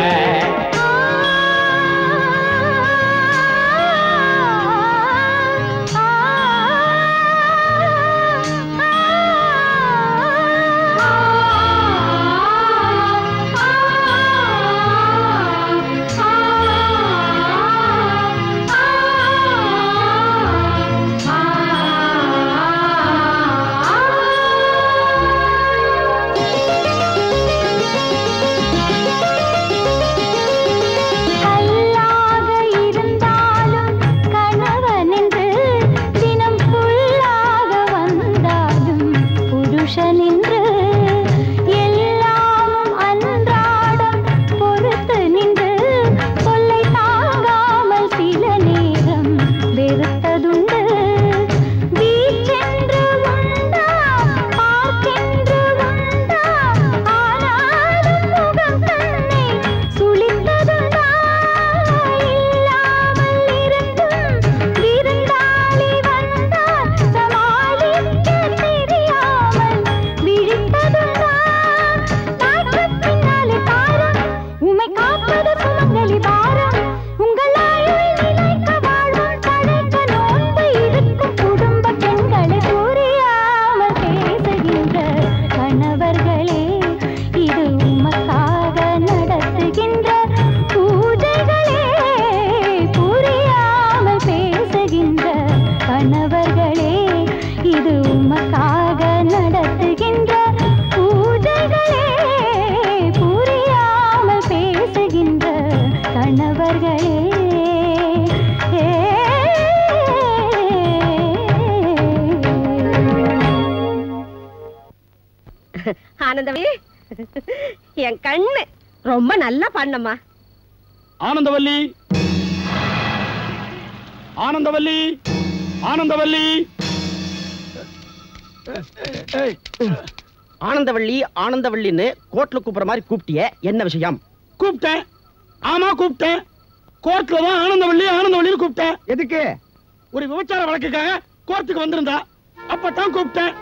கல்லாக இருந்தாலும் கணவன் என்று தினம் புல்லாக வந்தாலும் புருஷன் என்று எல்லாமும் அன்றாடம் பொறுத்து நின்று தொல்லை தாங்காமல் சில நேரம் வெறுத்ததுண்டு வீச்சென்று உண்டா பார்க்கென்று உண்டா ஆனாலும் முகம் தன்னை சுளித்ததுண்டா இல்லாமல் இருந்தும் விருந்தாளி வந்தால் சமாளிக்க தெரியாமல் விழித்ததுண்டா நாட்டுப் பின்னாலே தாரம் உமை காப்பது சுமங்கலி பாரம் உங்கள் ஆயுள் நிலைக்க வாழும் படைக்க நோன்பு இருக்கும் குடும்ப பெண்களை புரியாமல் பேசுகின்ற கணவர்களே இது உமக்காக நடத்துகின்ற பூஜைகளே புரியாமல் பேசுகின்ற கணவர்களே இது உமக்காக நடத்துகின்ற பூஜைகளே புரியாமல் பேசுகின்ற கணவர்களே ஆனந்தமே என் கண்ணு ரொம்ப நல்லா பண்ணம்மா ஆனந்தவல்லி ஆனந்தவல்லி ஆனந்தவல்லி ஆனந்தவள்ளி ஆனந்தவள்ளின்னு கோர்ட்ல கூப்பிடுற மாதிரி கூப்பிட்டியே என்ன விஷயம் கூப்பிட்டேன் ஆமா கூப்பிட்டேன் கோர்ட்ல தான் ஆனந்தவள்ளி ஆனந்தவள்ளி கூப்பிட்டேன் எதுக்கு ஒரு விபச்சார வழக்குக்காக கோர்ட்டுக்கு வந்திருந்தா அப்பதான் கூப்பிட்டேன்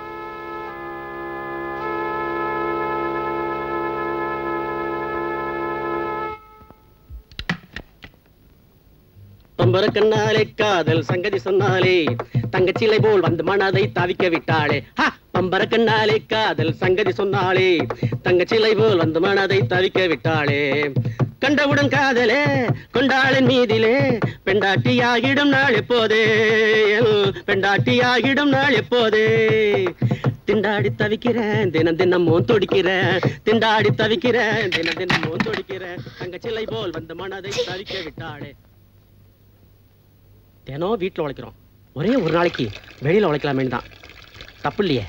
பம்பர கண்ணாலே காதல் சங்கதி சொன்னாலே தங்கச்சிலை போல் வந்து மனதை தவிக்க விட்டாளே ஹா! பம்பர கண்ணாலே காதல் சங்கதி சொன்னாலே தங்கச்சிலை போல் வந்து மனதை தவிக்க விட்டாளே கண்டவுடன் காதலே கொண்டாளின் மீதிலே பெண்டாட்டியாகிடும் நாள் எப்போதே எல் பெண்டாட்டியாகிடும் நாள் எப்போதே திண்டாடி தவிக்கிறேன் தினம் தினமும் துடிக்கிறேன் திண்டாடி தவிக்கிறேன் தினம் தினமும் துடிக்கிறேன் தங்கச்சிலை போல் வந்து மனதை தவிக்க விட்டாளே தினம் வீட்டில் உழைக்கிறோம் ஒரே ஒரு நாளைக்கு வெளியில உழைக்கலாமே தான் தப்பு இல்லையே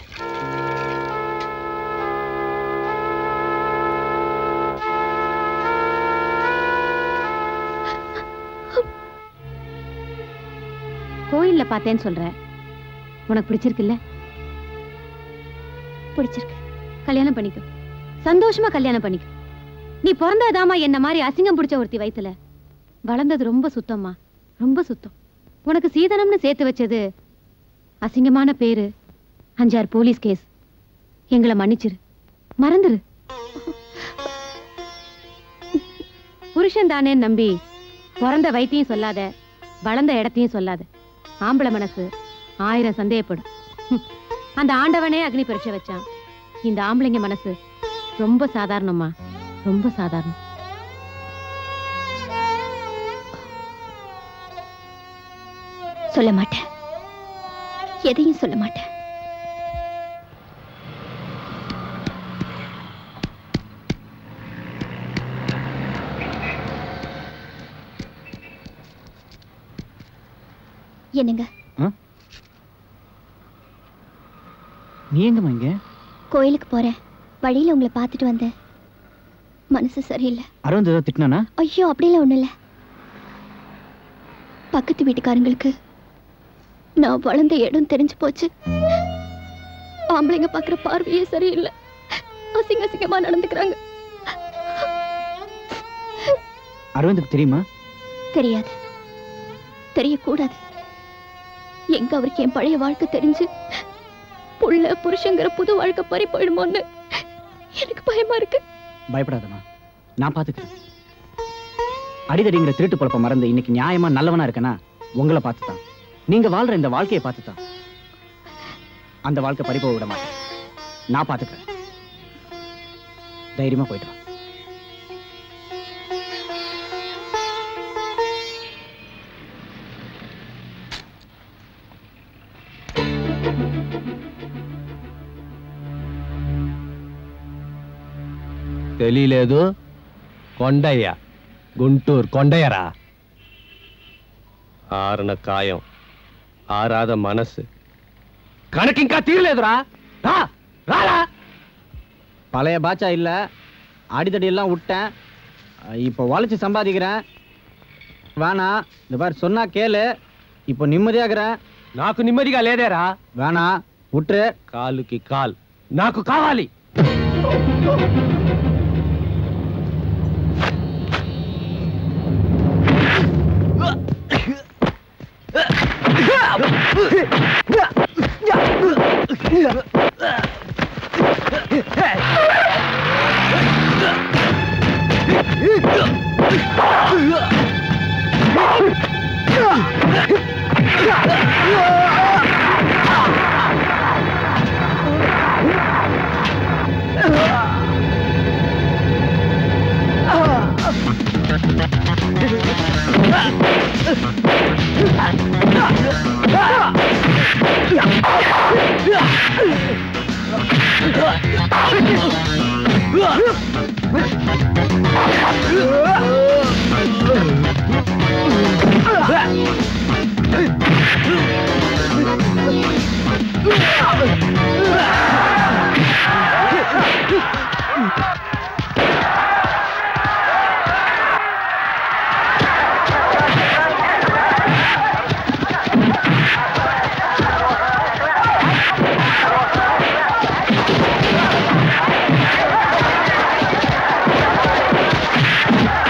கோயில்ல பார்த்தேன்னு சொல்ற உனக்கு பிடிச்சிருக்குல்ல பிடிச்சிருக்கு கல்யாணம் பண்ணிக்கோ சந்தோஷமா கல்யாணம் பண்ணிக்கோ நீ பிறந்ததாமா என்ன மாதிரி அசிங்கம் பிடிச்ச ஒருத்தி வயித்துல வளர்ந்தது ரொம்ப சுத்தம்மா ரொம்ப சுத்தம் உனக்கு சீதனம்னு சேர்த்து வச்சது அசிங்கமான பேரு அஞ்சாறு போலீஸ் கேஸ் எங்களை மன்னிச்சிரு மறந்துரு புருஷன் தானே நம்பி பிறந்த வயித்தையும் சொல்லாத வளர்ந்த இடத்தையும் சொல்லாத ஆம்பளை மனசு ஆயிரம் சந்தேகப்படும் ஹம். அந்த ஆண்டவனே அக்னி பரீட்சை வச்சான் இந்த ஆம்பளைங்க மனசு ரொம்ப சாதாரணமா ரொம்ப சாதாரணம் சொல்ல மாட்டேன் எதையும் சொல்ல மாட்டேன் என்னங்க நீ எங்கம்மா இங்க கோயிலுக்கு போறேன் வழியில உங்களை பார்த்துட்டு வந்தேன் மனசு சரியில்லை அரவிந்த் ஏதோ திட்டினானா ஐயோ அப்படிலாம் ஒண்ணும் இல்ல பக்கத்து வீட்டுக்காரங்களுக்கு நான் வளர்ந்த இடம் தெரிஞ்சு போச்சு ஆம்பளைங்க பாக்குற பார்வையே சரியில்லை அசிங்க அசிங்கமா நடந்துக்கிறாங்க அரவிந்துக்கு தெரியுமா தெரியாது தெரியக்கூடாது எங்க அவருக்கு என் பழைய வாழ்க்கை தெரிஞ்சு புள்ள புருஷங்கிற புது வாழ்க்கை பறி போயிடுமோன்னு எனக்கு பயமா இருக்கு பயப்படாதம்மா நான் பாத்துக்கிறேன் அடிதடிங்கிற திருட்டு பொழப்ப மறந்து இன்னைக்கு நியாயமா நல்லவனா இருக்கனா உங்களை பார்த்து தான் நீங்க வாழ்ற இந்த வாழ்க்கையை பார்த்து தான் அந்த வாழ்க்கை பறிப்போக விட மாட்டேன் நான் பாத்துக்கிறேன் தைரியமா போயிட்டு வா తెలియలేదు కొండయ్య గుంటూరు కొండయ్యరా ఆరన కాయం ఆరాద మనసు కనుక ఇంకా తీరలేదురా రా రారా பழைய பாச்சா இல்ல அடிதடி எல்லாம் விட்டேன் இப்போ உழைச்சி சம்பாதிக்கிறேன் வேணா இந்த பாரு சொன்னா கேளு இப்போ நிம்மதியாகிறேன் నాకు నెమ్మదిగా లేదేరా வேணா விட்டுரு కాలుకి కాల్ నాకు కావాలి ஆ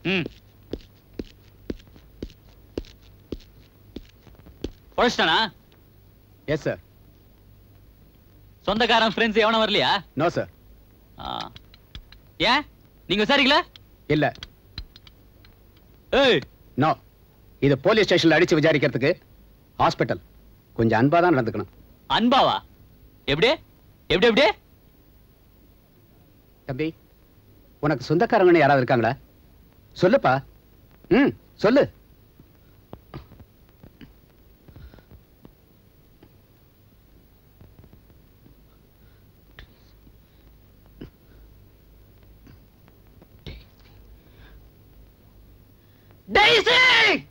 ம் பொழைச்சிட்டானா எஸ் சார் சொந்தக்காரன் ஃப்ரெண்ட்ஸ் எவனும் வரலையா நோ சார் ஆ. ஏன் நீங்க விசாரிக்கல இல்ல ஏய் நோ இது போலீஸ் ஸ்டேஷன்ல அடிச்சு விசாரிக்கிறதுக்கு ஹாஸ்பிட்டல் கொஞ்சம் அன்பா தான் நடந்துக்கணும் அன்பாவா எப்படி எப்படி எப்படி தம்பி உனக்கு சொந்தக்காரங்கன்னு யாராவது இருக்காங்களா சொல்லுப்பா ம் சொல்லு டெய்ஸி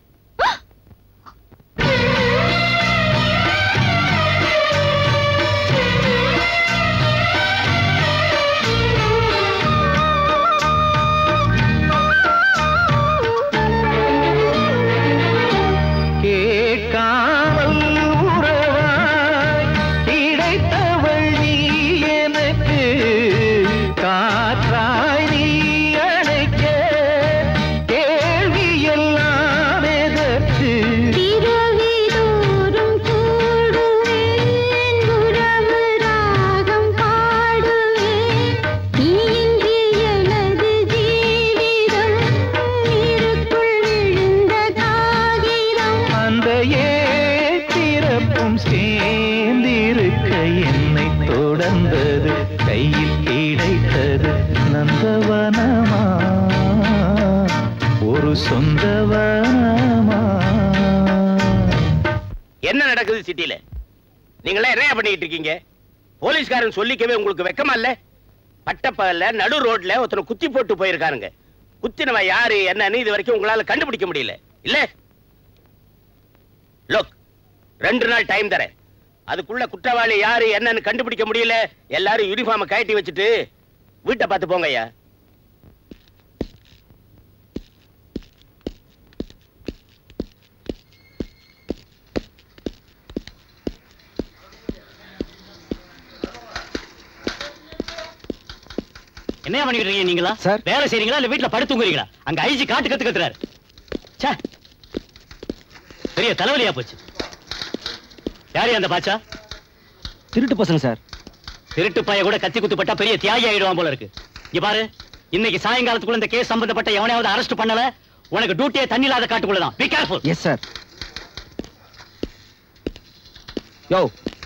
கேட்காமல் உறவாய் கிடைத்தவள் நீ எனக்கு காற்றாய் நீ அணைக்க கேள்வி எல்லாம் எதற்கு இரவிதோறும் கூடுவேன் உறவு ராகம் பாடுவேன் நீ இன்றி எனது ஜீவிதம் நீருக்குள் விழுந்த காகிதம் அந்த ஏத்திறப்பும் சேர்ந்திருக்க என்னை தொடர்ந்தது கையில் கிடைத்தது நந்தவனமா ஒரு சொந்தவனமா என்ன நடக்குது சிட்டில நீங்களா என்ன பண்ணிட்டு இருக்கீங்க போலீஸ்காரன் சொல்லிக்கவே உங்களுக்கு வெக்கமா இல்ல பட்டப்பகல்ல நடு ரோட்ல ஒருத்தனை குத்தி போட்டு போயிருக்காருங்க குத்தினவன் யாரு என்னன்னு இது வரைக்கும் உங்களால கண்டுபிடிக்க முடியல இல்ல லோக் ரெண்டு நாள் டைம் தரேன் அதுக்குள்ள குற்றவாளி யாரு என்னன்னு கண்டுபிடிக்க முடியல எல்லாரும் யூனிஃபார்மை கழட்டி வச்சுட்டு வீட்டை பார்த்து போங்க ஐயா என்ன பண்ணிட்டு இருக்கீங்க நீங்களா சார் வேலை செய்றீங்களா இல்ல வீட்ல படுத்துங்குறீங்களா அங்க ஐஜி காட்டு கத்து கத்துறாரு ச்சே பெரிய தலைவலியா போச்சு யாரு அந்த பாச்சா திருட்டு பசங்க சார் திருட்டு பைய கூட கத்தி குத்து பட்டா பெரிய தியாகி ஆயிடுவான் போல இருக்கு இங்க பாரு இன்னைக்கு சாயங்காலத்துக்குள்ள இந்த கேஸ் சம்பந்தப்பட்ட எவனையாவது அரெஸ்ட் பண்ணல உனக்கு டியூட்டியே தண்ணி இல்லாத காட்டுக்குள்ளதான் பி கேர்ஃபுல் எஸ் சார் யோ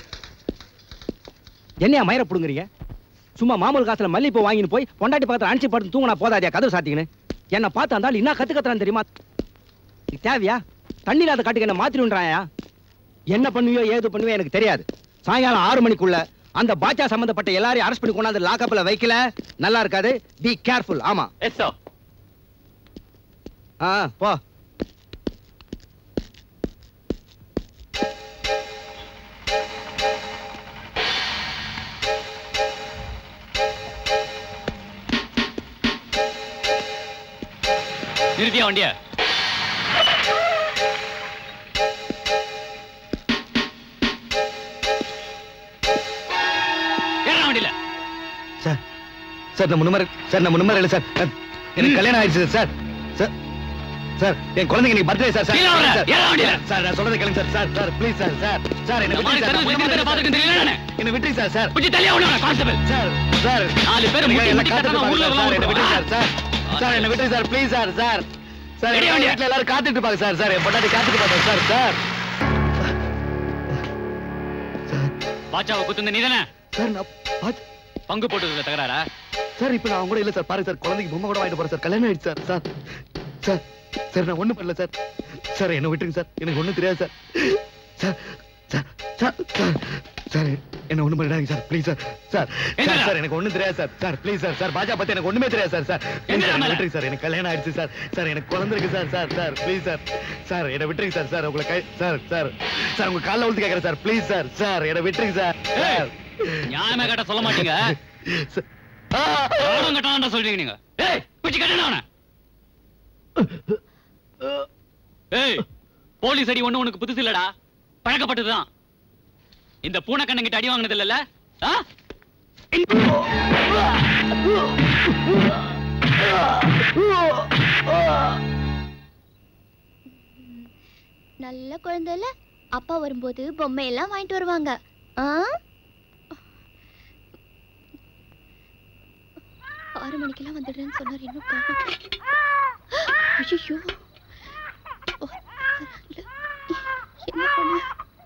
என்னையா மயிர புடுங்குறீங்க சும்மா மாமூல் காசுல மல்லிப்பூ வாங்கின்னு போய் பொண்டாட்டி பக்கத்துல அனுப்பிச்சு படுத்து தூங்கினா போதாதியா கதவு சாத்திங்கன்னு என்ன பார்த்து அந்த ஆள் என்ன கத்து கத்துறான் தெரியுமா இது தேவையா தண்ணி இல்லாத காட்டுக்கு என்ன மாத்திருன்றாயா என்ன பண்ணுவியோ ஏது பண்ணுவியோ எனக்கு தெரியாது சாயங்காலம் ஆறு மணிக்குள்ள அந்த பாச்சா சம்பந்தப்பட்ட எல்லாரையும் அரெஸ்ட் பண்ணி கொண்டாந்து லாக்கப்ல வைக்கல நல்லா இருக்காது பி கேர்ஃபுல் ஆமா எஸ் சார் ஆ போ நிறுத்தியா வண்டிய ஏறா வண்டியில சார் சார் நான் முன்னுமரை சார் நான் முன்னுமரை இல்லை சார் நான்- எனக்கு கல்யாணம் ஆயிடுச்சு சார் சார் சார் என் குழந்தைங்க இன்னைக்கு பர்த்டே சார் சார் கீழே வர, சார், ஏற வண்டியில. சார் நான் சொல்றதை கேளுங்க sir sir sir please sir sir sir என்ன இந்த மாதிரி விட்டுருங்க சார் தெருவு நான் எத்தனை பேரை பார்த்திருக்கேன் தெரியல நானு. என்ன விட்டுருங்க சார் சார் கொஞ்சம் தள்ளியா விடுங்க, கான்ஸ்டபிள். சார் சார் நாலு பேர் எனக்கு முட்டி எல்லாம் முட்டி காத்துட்டு கட்டாம இருப்பாங்க ஊர்ல சார், சார் என்ன விட்டுருங்க விடுங்க. சார் சார் சார் என்ன விட்டுருங்க sir please sir sir sir ready என் வண்டியா? வீட்டுல எல்லாரும் காத்துட்டு இருப்பாங்க சார் சார் என் பொண்டாட்டி காத்துட்டு இருப்பாங்க சார் சார் பாட்சாவை குத்துந்த நீதானே சார் நான் பாத்- பங்கு போட்டதுல தகராறா சார் இப்ப நான் அவங்க கூட இல்ல சார் பாருங்க சார் குழந்தைக்கு பொம்மை கூட வாங்கிட்டு போறேன் சார் கல்யாணம் ஆயிடுச்சு சார் சார் சார் சார் நான் ஒண்ணும் பண்ணல சார் சார் என்ன விட்டுருங்க சார் எனக்கு ஒண்ணும் தெரியாது sir sir sir sir sir sir என்ன ஒண்ணும் பண்ணிடாதீங்க sir please sir sir sir sir எனக்கு ஒண்ணும் தெரியாது sir sir please sir sir பாஜா பத்தி எனக்கு ஒண்ணுமே தெரியாது சார் சார் please சார், என்னை விட்டுருங்க சார் எனக்கு கல்யாணம் ஆயிடுச்சு சார் சார் எனக்கு குழந்தை இருக்கு sir sir sir please sir sir என்ன விட்டுருங்க சார் சார் உங்களை கை சார் சார் சார் உங்க காலைல விழுந்து கேட்கறேன் சார் ப்ளீஸ் சார் சார் என்ன விட்டுருங்க சார் சார் நியாயமா கேட்ட சொல்ல மாட்டீங்க யாரும் கட்டாண்டா சொல்றீங்க நீங்க ஏய் பிடிச்சு கட்டணும் அவனை ஏய் போலீஸ் அடி ஒண்ணு உனக்கு புதுசு இல்லடா பழக்கப்பட்டதுதான் இந்த பூனை கண்ணங்கிட்ட அடி வாங்கினது இல்லல்ல ஆ? Oh! நல்ல குழந்தைல அப்பா வரும்போது பொம்மை எல்லாம் வாங்கிட்டு வருவாங்க ஆ ஆறு மணிக்கெல்லாம் வந்துடுறேன்னு சொன்னார் இன்னும் ஐயோ என்ன பண்ண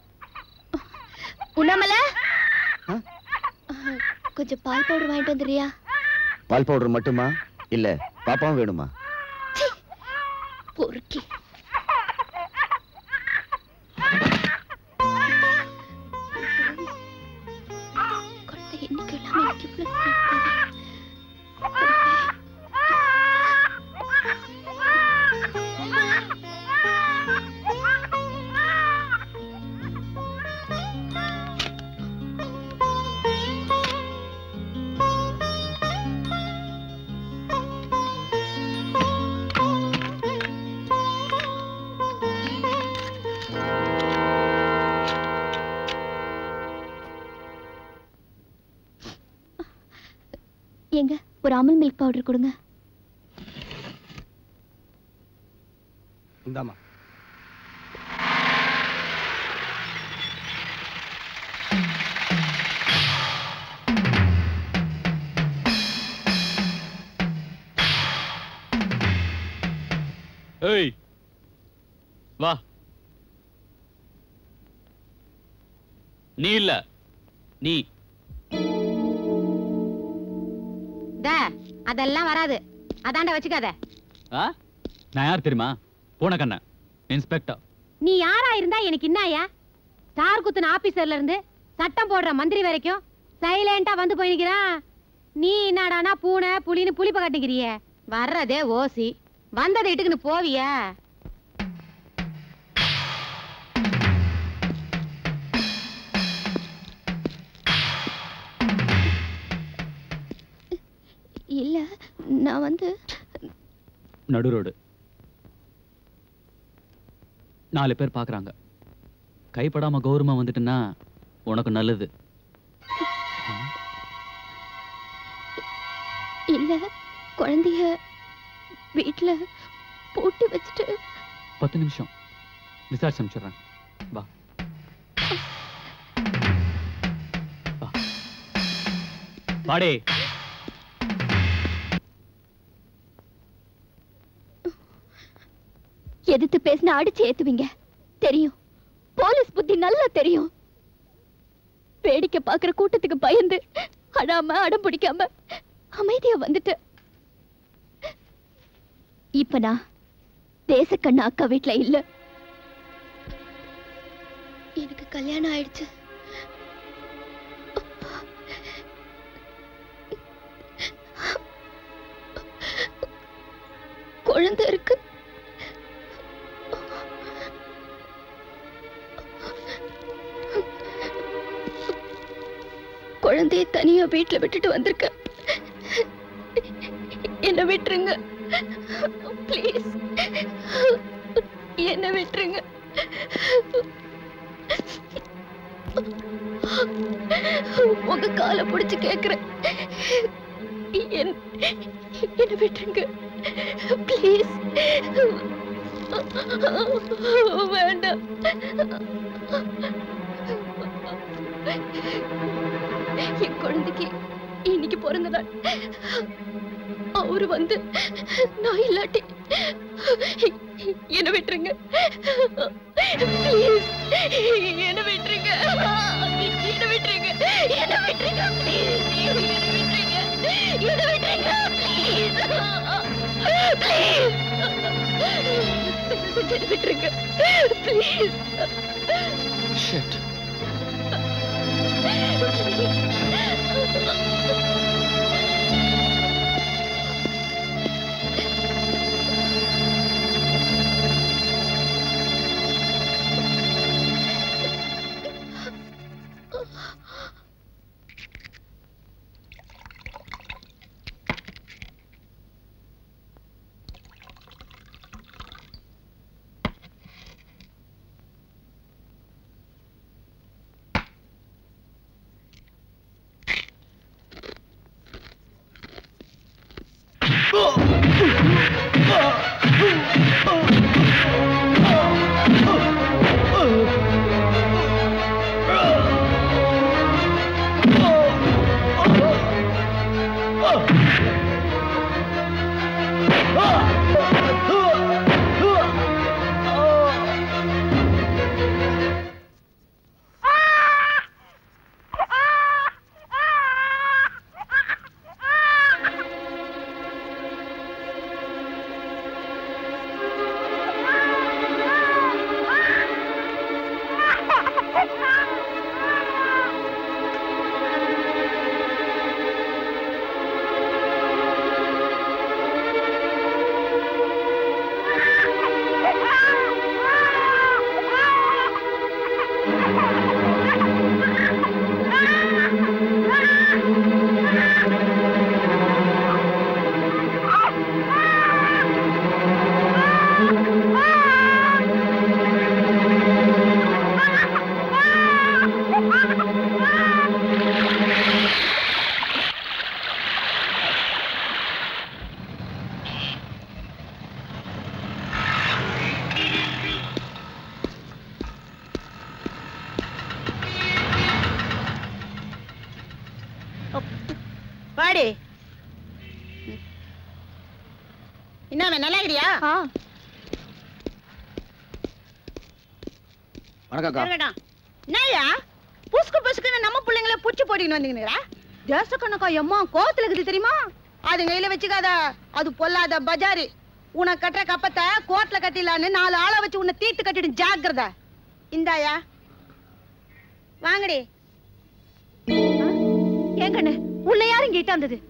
உண்ணாமல கொஞ்சம் பால் பவுடர் வாங்கிட்டு வந்துடுறியா பால் பவுடர் மட்டுமா இல்ல பாப்பாவும் வேணுமா பொறுக்கி குழந்தை இன்னைக்கு எல்லாமே எனக்கு இவ்வளவு ஏங்க ஒரு அமுல் மில்க் பவுடர் கொடுங்க இந்தாமா ஏய் வா நீ இல்ல நீ த அதெல்லாம் வராது அதாண்ட வச்சுக்காத ஆ நான் யார் தெரியுமா பூனக்கண்ணன் இன்ஸ்பெக்டர் நீ யாரா இருந்தா எனக்கு என்னயா ஸ்டார் குத்துன ஆபீசர்ல இருந்து சட்டம் போடுற மந்திரி வரைக்கும் சைலண்டா வந்து போய் நிக்கிறான் நீ என்னடானா பூனை புலின்னு புளிப்ப கட்டிக்கிறியே வர்றதே ஓசி வந்ததை இட்டுக்குன்னு போவியா இல்ல நான் வந்து நடு ரோடு நாலு பேர் பார்க்கறாங்க கைப்படாம கௌரவமா வந்துட்டுன்னா உனக்கு நல்லது இல்ல குழந்தைய வீட்ல பூட்டி வச்சுட்டு பத்து நிமிஷம் விசாரிச்சு அனுப்பிச்சிடுறேன் வா வா. வாடே எதிர்த்து பேசின அடிச்சு ஏத்துவீங்க தெரியும் போலீஸ் புத்தி நல்லா தெரியும் வேடிக்கை பாக்குற கூட்டத்துக்கு பயந்து அழாம அடம் பிடிக்காம அமைதியா வந்துட்டு இப்ப நான் தேசக்கண்ணு அக்கா வீட்ல இல்ல எனக்கு கல்யாணம் ஆயிடுச்சு குழந்தை இருக்கு குழந்தைய தனியா வீட்டுல விட்டுட்டு வந்திருக்க என்ன விட்டுருங்க ப்ளீஸ் என்ன விட்டுருங்க உங்க காலை பிடிச்சு கேக்குறேன் என்- என்ன விட்டுருங்க ப்ளீஸ் வேண்டாம் என் குழந்தைக்கு இன்னைக்கு பிறந்த நாள் அவரு வந்து நான் இல்லாட்டி என்ன விட்டுருங்க ப்ளீஸ் என்ன விட்டுருங்க என்ன விட்டுருங்க என்ன விட்டுருங்க ப்ளீஸ் என்ன விட்டுருங்க ப்ளீஸ் ப்ளீஸ் என்ன விட்டுருங்க ப்ளீஸ் Shit. சாமி நல்லா இருக்கிறியா வணக்கம்க்கா இருக்கட்டும் என்னய்யா புசுக்கு புசுக்குன்னு நம்ம பிள்ளைங்கள புடிச்சு போட்டின்னு வந்தீங்கடா தேசக்கணக்கா எம்மா கோவத்துல இருக்குது தெரியுமா அது கையில வச்சுக்காத அது பொல்லாத பஜாரி உனக்கு கட்டுற கப்பத்தை கோர்ட்ல கட்டிடலான்னு நாலு ஆளை வச்சு உன்னை தீர்த்து கட்டிட்டு ஜாக்கிரத இந்தாயா வாங்கடி ஏன் கண்ணு உள்ள யாரும் கேட்டாந்தது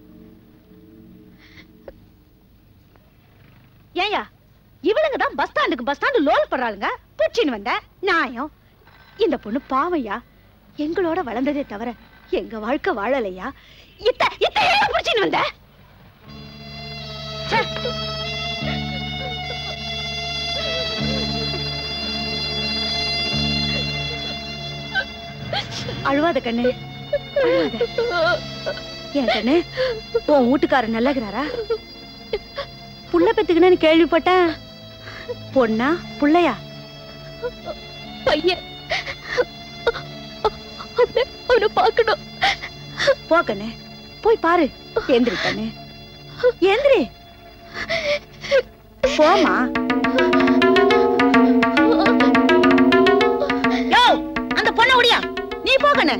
ஏயா இவளுங்க தான் பஸ் ஸ்டாண்டுக்கு பஸ் ஸ்டாண்டு லோல் பண்றாளுங்க புடிச்சின்னு வந்த நியாயம் இந்த பொண்ணு பாவையா எங்களோட வளர்ந்ததே தவிர எங்க வாழ்க்கை வாழலையா இத்த இத்த ஏன் புடிச்சின்னு வந்த ச்சே. அழுவாத கண்ணு அழுவாத ஏன் கண்ணு உன் வீட்டுக்காரர் நல்லகிறாரா புள்ள பெத்துக்கணும்னு கேள்விப்பட்டேன் பொண்ணா புள்ளையா பையன் அவனை பார்க்கணும் போ கண்ணு போய் பாரு எந்திரி கண்ணு எந்திரி போமா யோ அந்த பொண்ண முடியா நீ போ கண்ணு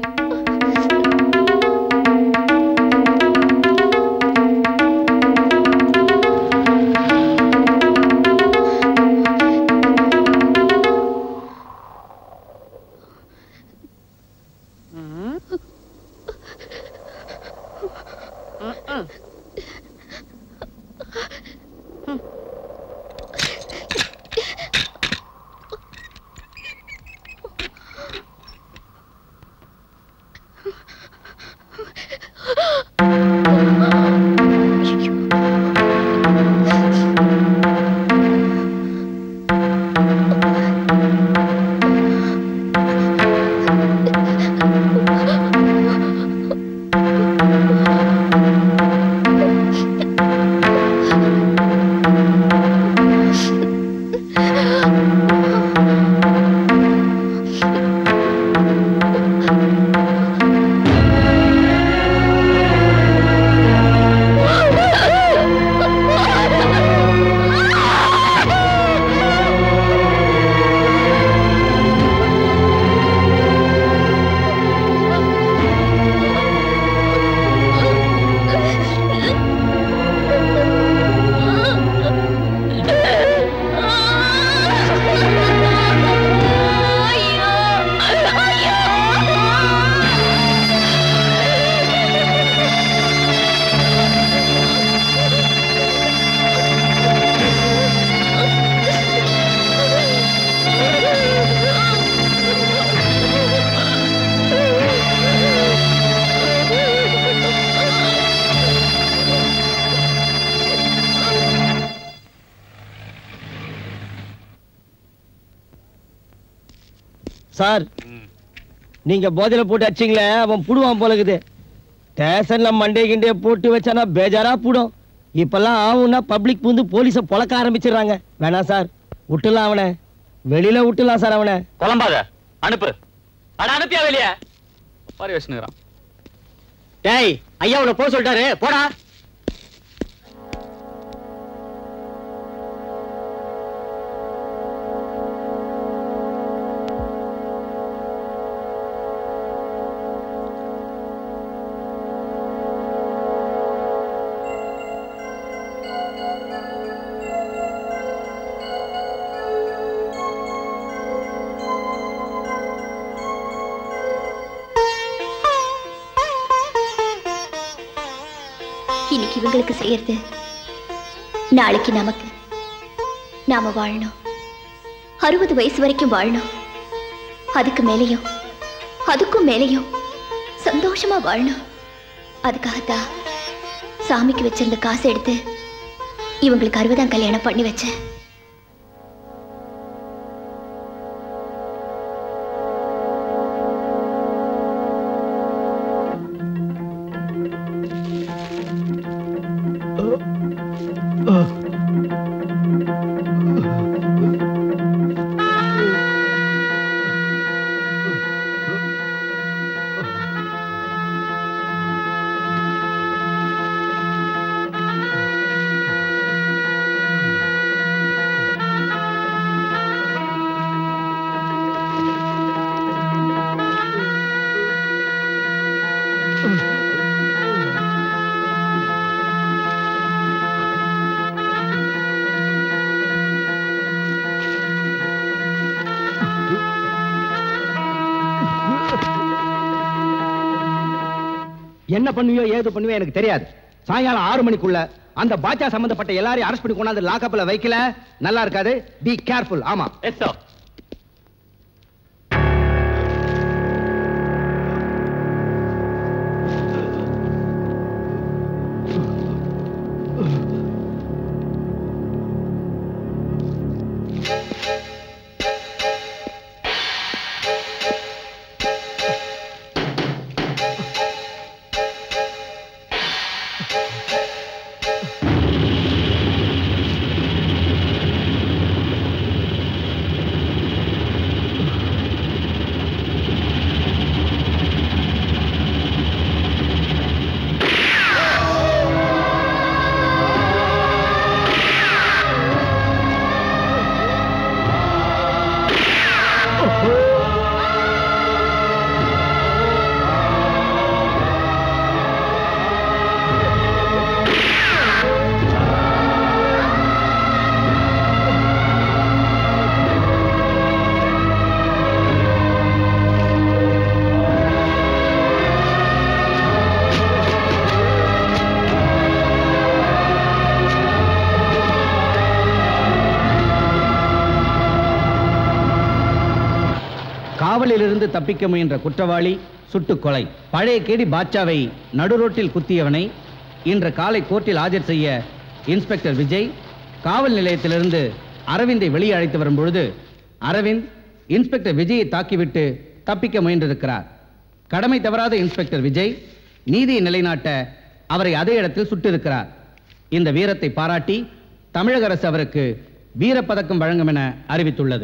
சார் நீங்க போதையில போட்டு அடிச்சீங்களே அவன் புடுவான் போல இருக்குது ஸ்டேஷன்ல மண்டே கிண்டே போட்டு வச்சானா பேஜாரா புடும் இப்பெல்லாம் ஆகும்னா பப்ளிக் பூந்து போலீஸ பொழக்க ஆரம்பிச்சிடுறாங்க வேணாம் சார் விட்டுலாம் அவனை வெளியில விட்டுலாம் சார் அவனை குழம்பாத அனுப்பு அட அனுப்பியா வெளிய பாரு வச்சுனுறான் டேய் ஐயா உன்னை போக சொல்லிட்டாரு போடா இன்னைக்கு இவங்களுக்கு செய்யறது நாளைக்கு நமக்கு நாம வாழணும் அறுபது வயசு வரைக்கும் வாழணும் அதுக்கு மேலேயும் அதுக்கும் மேலேயும் சந்தோஷமா வாழணும் அதுக்காகத்தான் சாமிக்கு வச்சிருந்த காசை எடுத்து இவங்களுக்கு அறுபதாம் கல்யாணம் பண்ணி வச்சேன் ஆ என்ன பண்ணுவியோ ஏது பண்ணுவியோ எனக்கு தெரியாது சாயங்காலம் ஆறு மணிக்குள்ள அந்த பாட்சா சம்பந்தப்பட்ட எல்லாரையும் அரெஸ்ட் பண்ணி கொண்டாந்து லாக்அப்ல வைக்கல நல்லா இருக்காது பி கேர்ஃபுல் ஆமா எஸ் சார் காவலிலிருந்து தப்பிக்க முயன்ற குற்றவாளி சுட்டுக் கொலை பழைய கேடி பாட்சாவை நடுரோட்டில் குத்தியவனை இன்று காலை கோர்ட்டில் ஆஜர் செய்ய இன்ஸ்பெக்டர் விஜய் காவல் நிலையத்திலிருந்து அரவிந்தை வெளியே அழைத்து வரும் பொழுது அரவிந்த் இன்ஸ்பெக்டர் விஜயை தாக்கிவிட்டு தப்பிக்க முயன்றிருக்கிறார் கடமை தவறாத இன்ஸ்பெக்டர் விஜய் நீதியை நிலைநாட்ட அவரை அதே இடத்தில் சுட்டிருக்கிறார் இந்த வீரத்தை பாராட்டி தமிழக அரசு அவருக்கு வீரப்பதக்கம் வழங்கும் என அறிவித்துள்ளது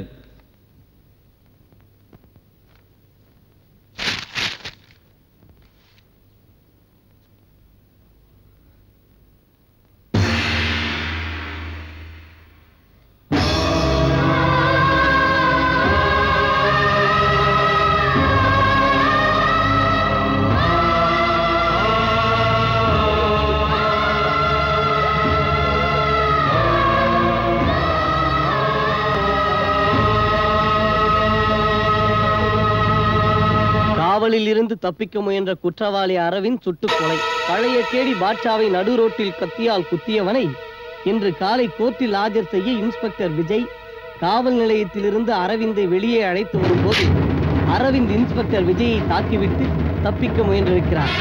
காவலில் இருந்து தப்பிக்க முயன்ற குற்றவாளி அரவிந்த் சுட்டுக் கொலை பழைய கேடி பாட்சாவை நடு ரோட்டில் கத்தியால் குத்தியவனை இன்று காலை கோர்ட்டில் ஆஜர் செய்ய இன்ஸ்பெக்டர் விஜய் காவல் நிலையத்திலிருந்து அரவிந்தை வெளியே அழைத்து வரும்போது அரவிந்த் இன்ஸ்பெக்டர் விஜயை தாக்கிவிட்டு தப்பிக்க முயன்றிருக்கிறார்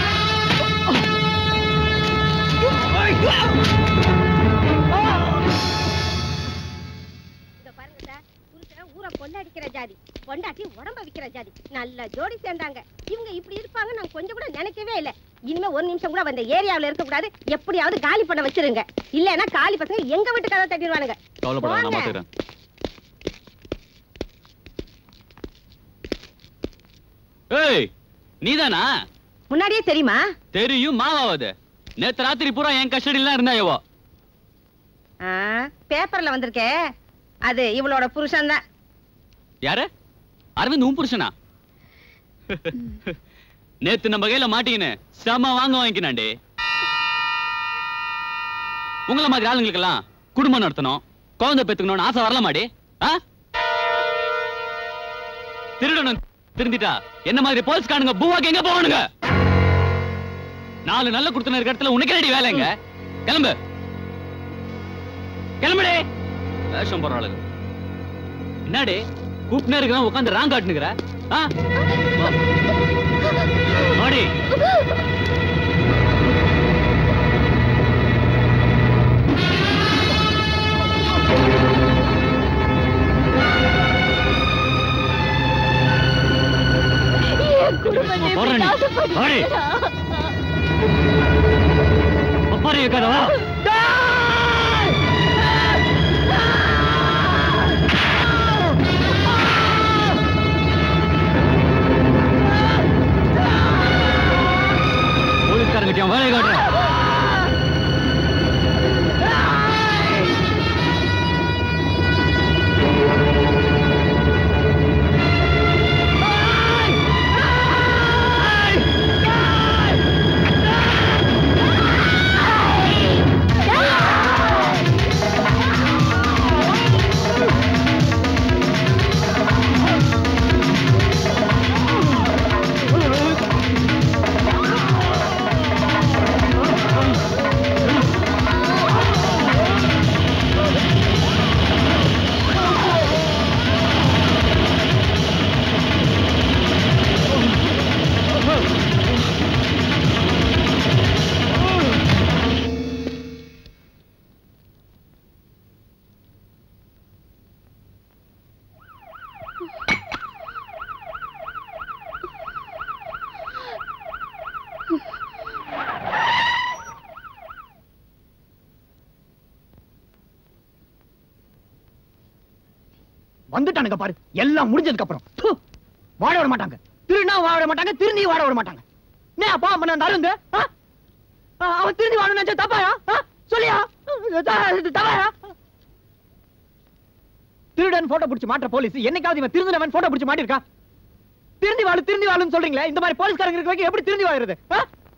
ஊரை கொள்ளடிக்கிற ஜாதி பொண்டாட்டி உடம்ப விக்கிற ஜாதி நல்ல ஜோடி சேர்ந்தாங்க இவங்க இப்படி இருப்பாங்க நான் கொஞ்சம் கூட நினைக்கவே இல்ல இனிமே ஒரு நிமிஷம் கூட அந்த ஏரியாவுல இருக்க கூடாது எப்படியாவது காலி பண்ண வச்சிருங்க இல்லன்னா காலி பசங்க எங்க வீட்டு கதை தட்டிடுவானுங்க கவலைப்படாத நான் போங்க. பாத்துக்கிறேன் ஏய் நீதானா முன்னாடியே தெரியுமா தெரியும் மாவாவது நேத்து ராத்திரி பூரா என் கஸ்டடியில இருந்தாயவோ ஆ, பேப்பர்ல வந்திருக்கே அது இவளோட புருஷன் தான் யாரு அரவிந்த் உன் புருஷனா நேத்து நம்ம கையில மாட்டீங்கன்னு செம வாங்க வாங்கிக்கினாண்டே உங்கள மாதிரி ஆளுங்களுக்கெல்லாம் குடும்பம் நடத்தணும் குழந்தை பெத்துக்கணும்னு ஆசை வரலாமாடி ஆ திருடணும் திருந்திட்டா என்ன மாதிரி போலீஸ்காரனுங்க பூவாக்கு எங்க போவானுங்க நாலு நல்ல கொடுத்தன இருக்க இடத்துல உனக்கு ரெடி வேலைங்க கிளம்பு கிளம்புடே வேஷம் போற ஆளுங்க என்னடி கூப்பிட்டே இருக்கிறான் உட்காந்து ராங் காட்டுனுக்குற ஆ வா. வாடி குடும்பத்தை போடுறேன் நீ. நாசப்படுத்திட்டா. வாடி. ஒப்பாரி வைக்காத வா போலீஸ்காரங்கிட்ட வேலையை காட்டுறேன் ஆ வந்துட்டானுங்க பாரு எல்லாம் முடிஞ்சதுக்கு அப்புறம் ப்பு, வாழ விட மாட்டாங்க திருநா வாழ விட மாட்டாங்க திருந்தி வாழ விட மாட்டாங்க என்ன அப்பா அம்மன் அந்த அருங்க ஆ? ஆ, அவன் திருந்தி வாழணும் நினைச்சா தப்பாயா ஆ? சொல்லியா த- இது தப்பாயா திருடன் போட்டோ பிடிச்சு மாற்ற போலீஸ் என்னைக்காவது இவன் திருந்தினவன் போட்டோ பிடிச்சு மாட்டிருக்கா திருந்தி வாழு திருந்தி வாழுன்னு சொல்றீங்களே இந்த மாதிரி போலீஸ்காரங்க இருக்க வரைக்கும் எப்படி திருந்தி வாழுறது ஆ?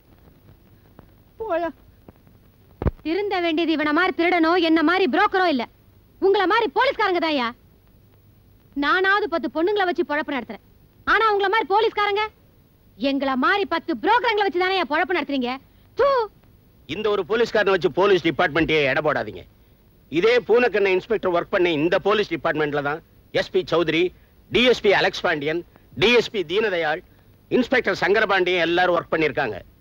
போயா திருந்த வேண்டியது இவன மாதிரி திருடனோ என்ன மாதிரி புரோக்கரோ இல்ல உங்கள மாதிரி போலீஸ்காரங்க தான்யா நானாவது பத்து பொண்ணுங்களை வச்சு பொழப்பு நடத்துறேன் ஆனா உங்கள மாதிரி போலீஸ்காரங்க எங்கள மாதிரி பத்து புரோக்கரங்களை வச்சு தானே பொழப்பு நடத்துறீங்க தூ இந்த ஒரு போலீஸ்காரனை வச்சு போலீஸ் டிபார்ட்மெண்ட்டே எடை போடாதீங்க இதே பூனக்கண்ண இன்ஸ்பெக்டர் ஒர்க் பண்ண இந்த போலீஸ் டிபார்ட்மெண்ட்ல தான் SP Chowdhury DSP Alex Pandian DSP Deenadayal inspector Sankarapandian எல்லாரும் ஒர்க் பண்ணியிருக்காங்க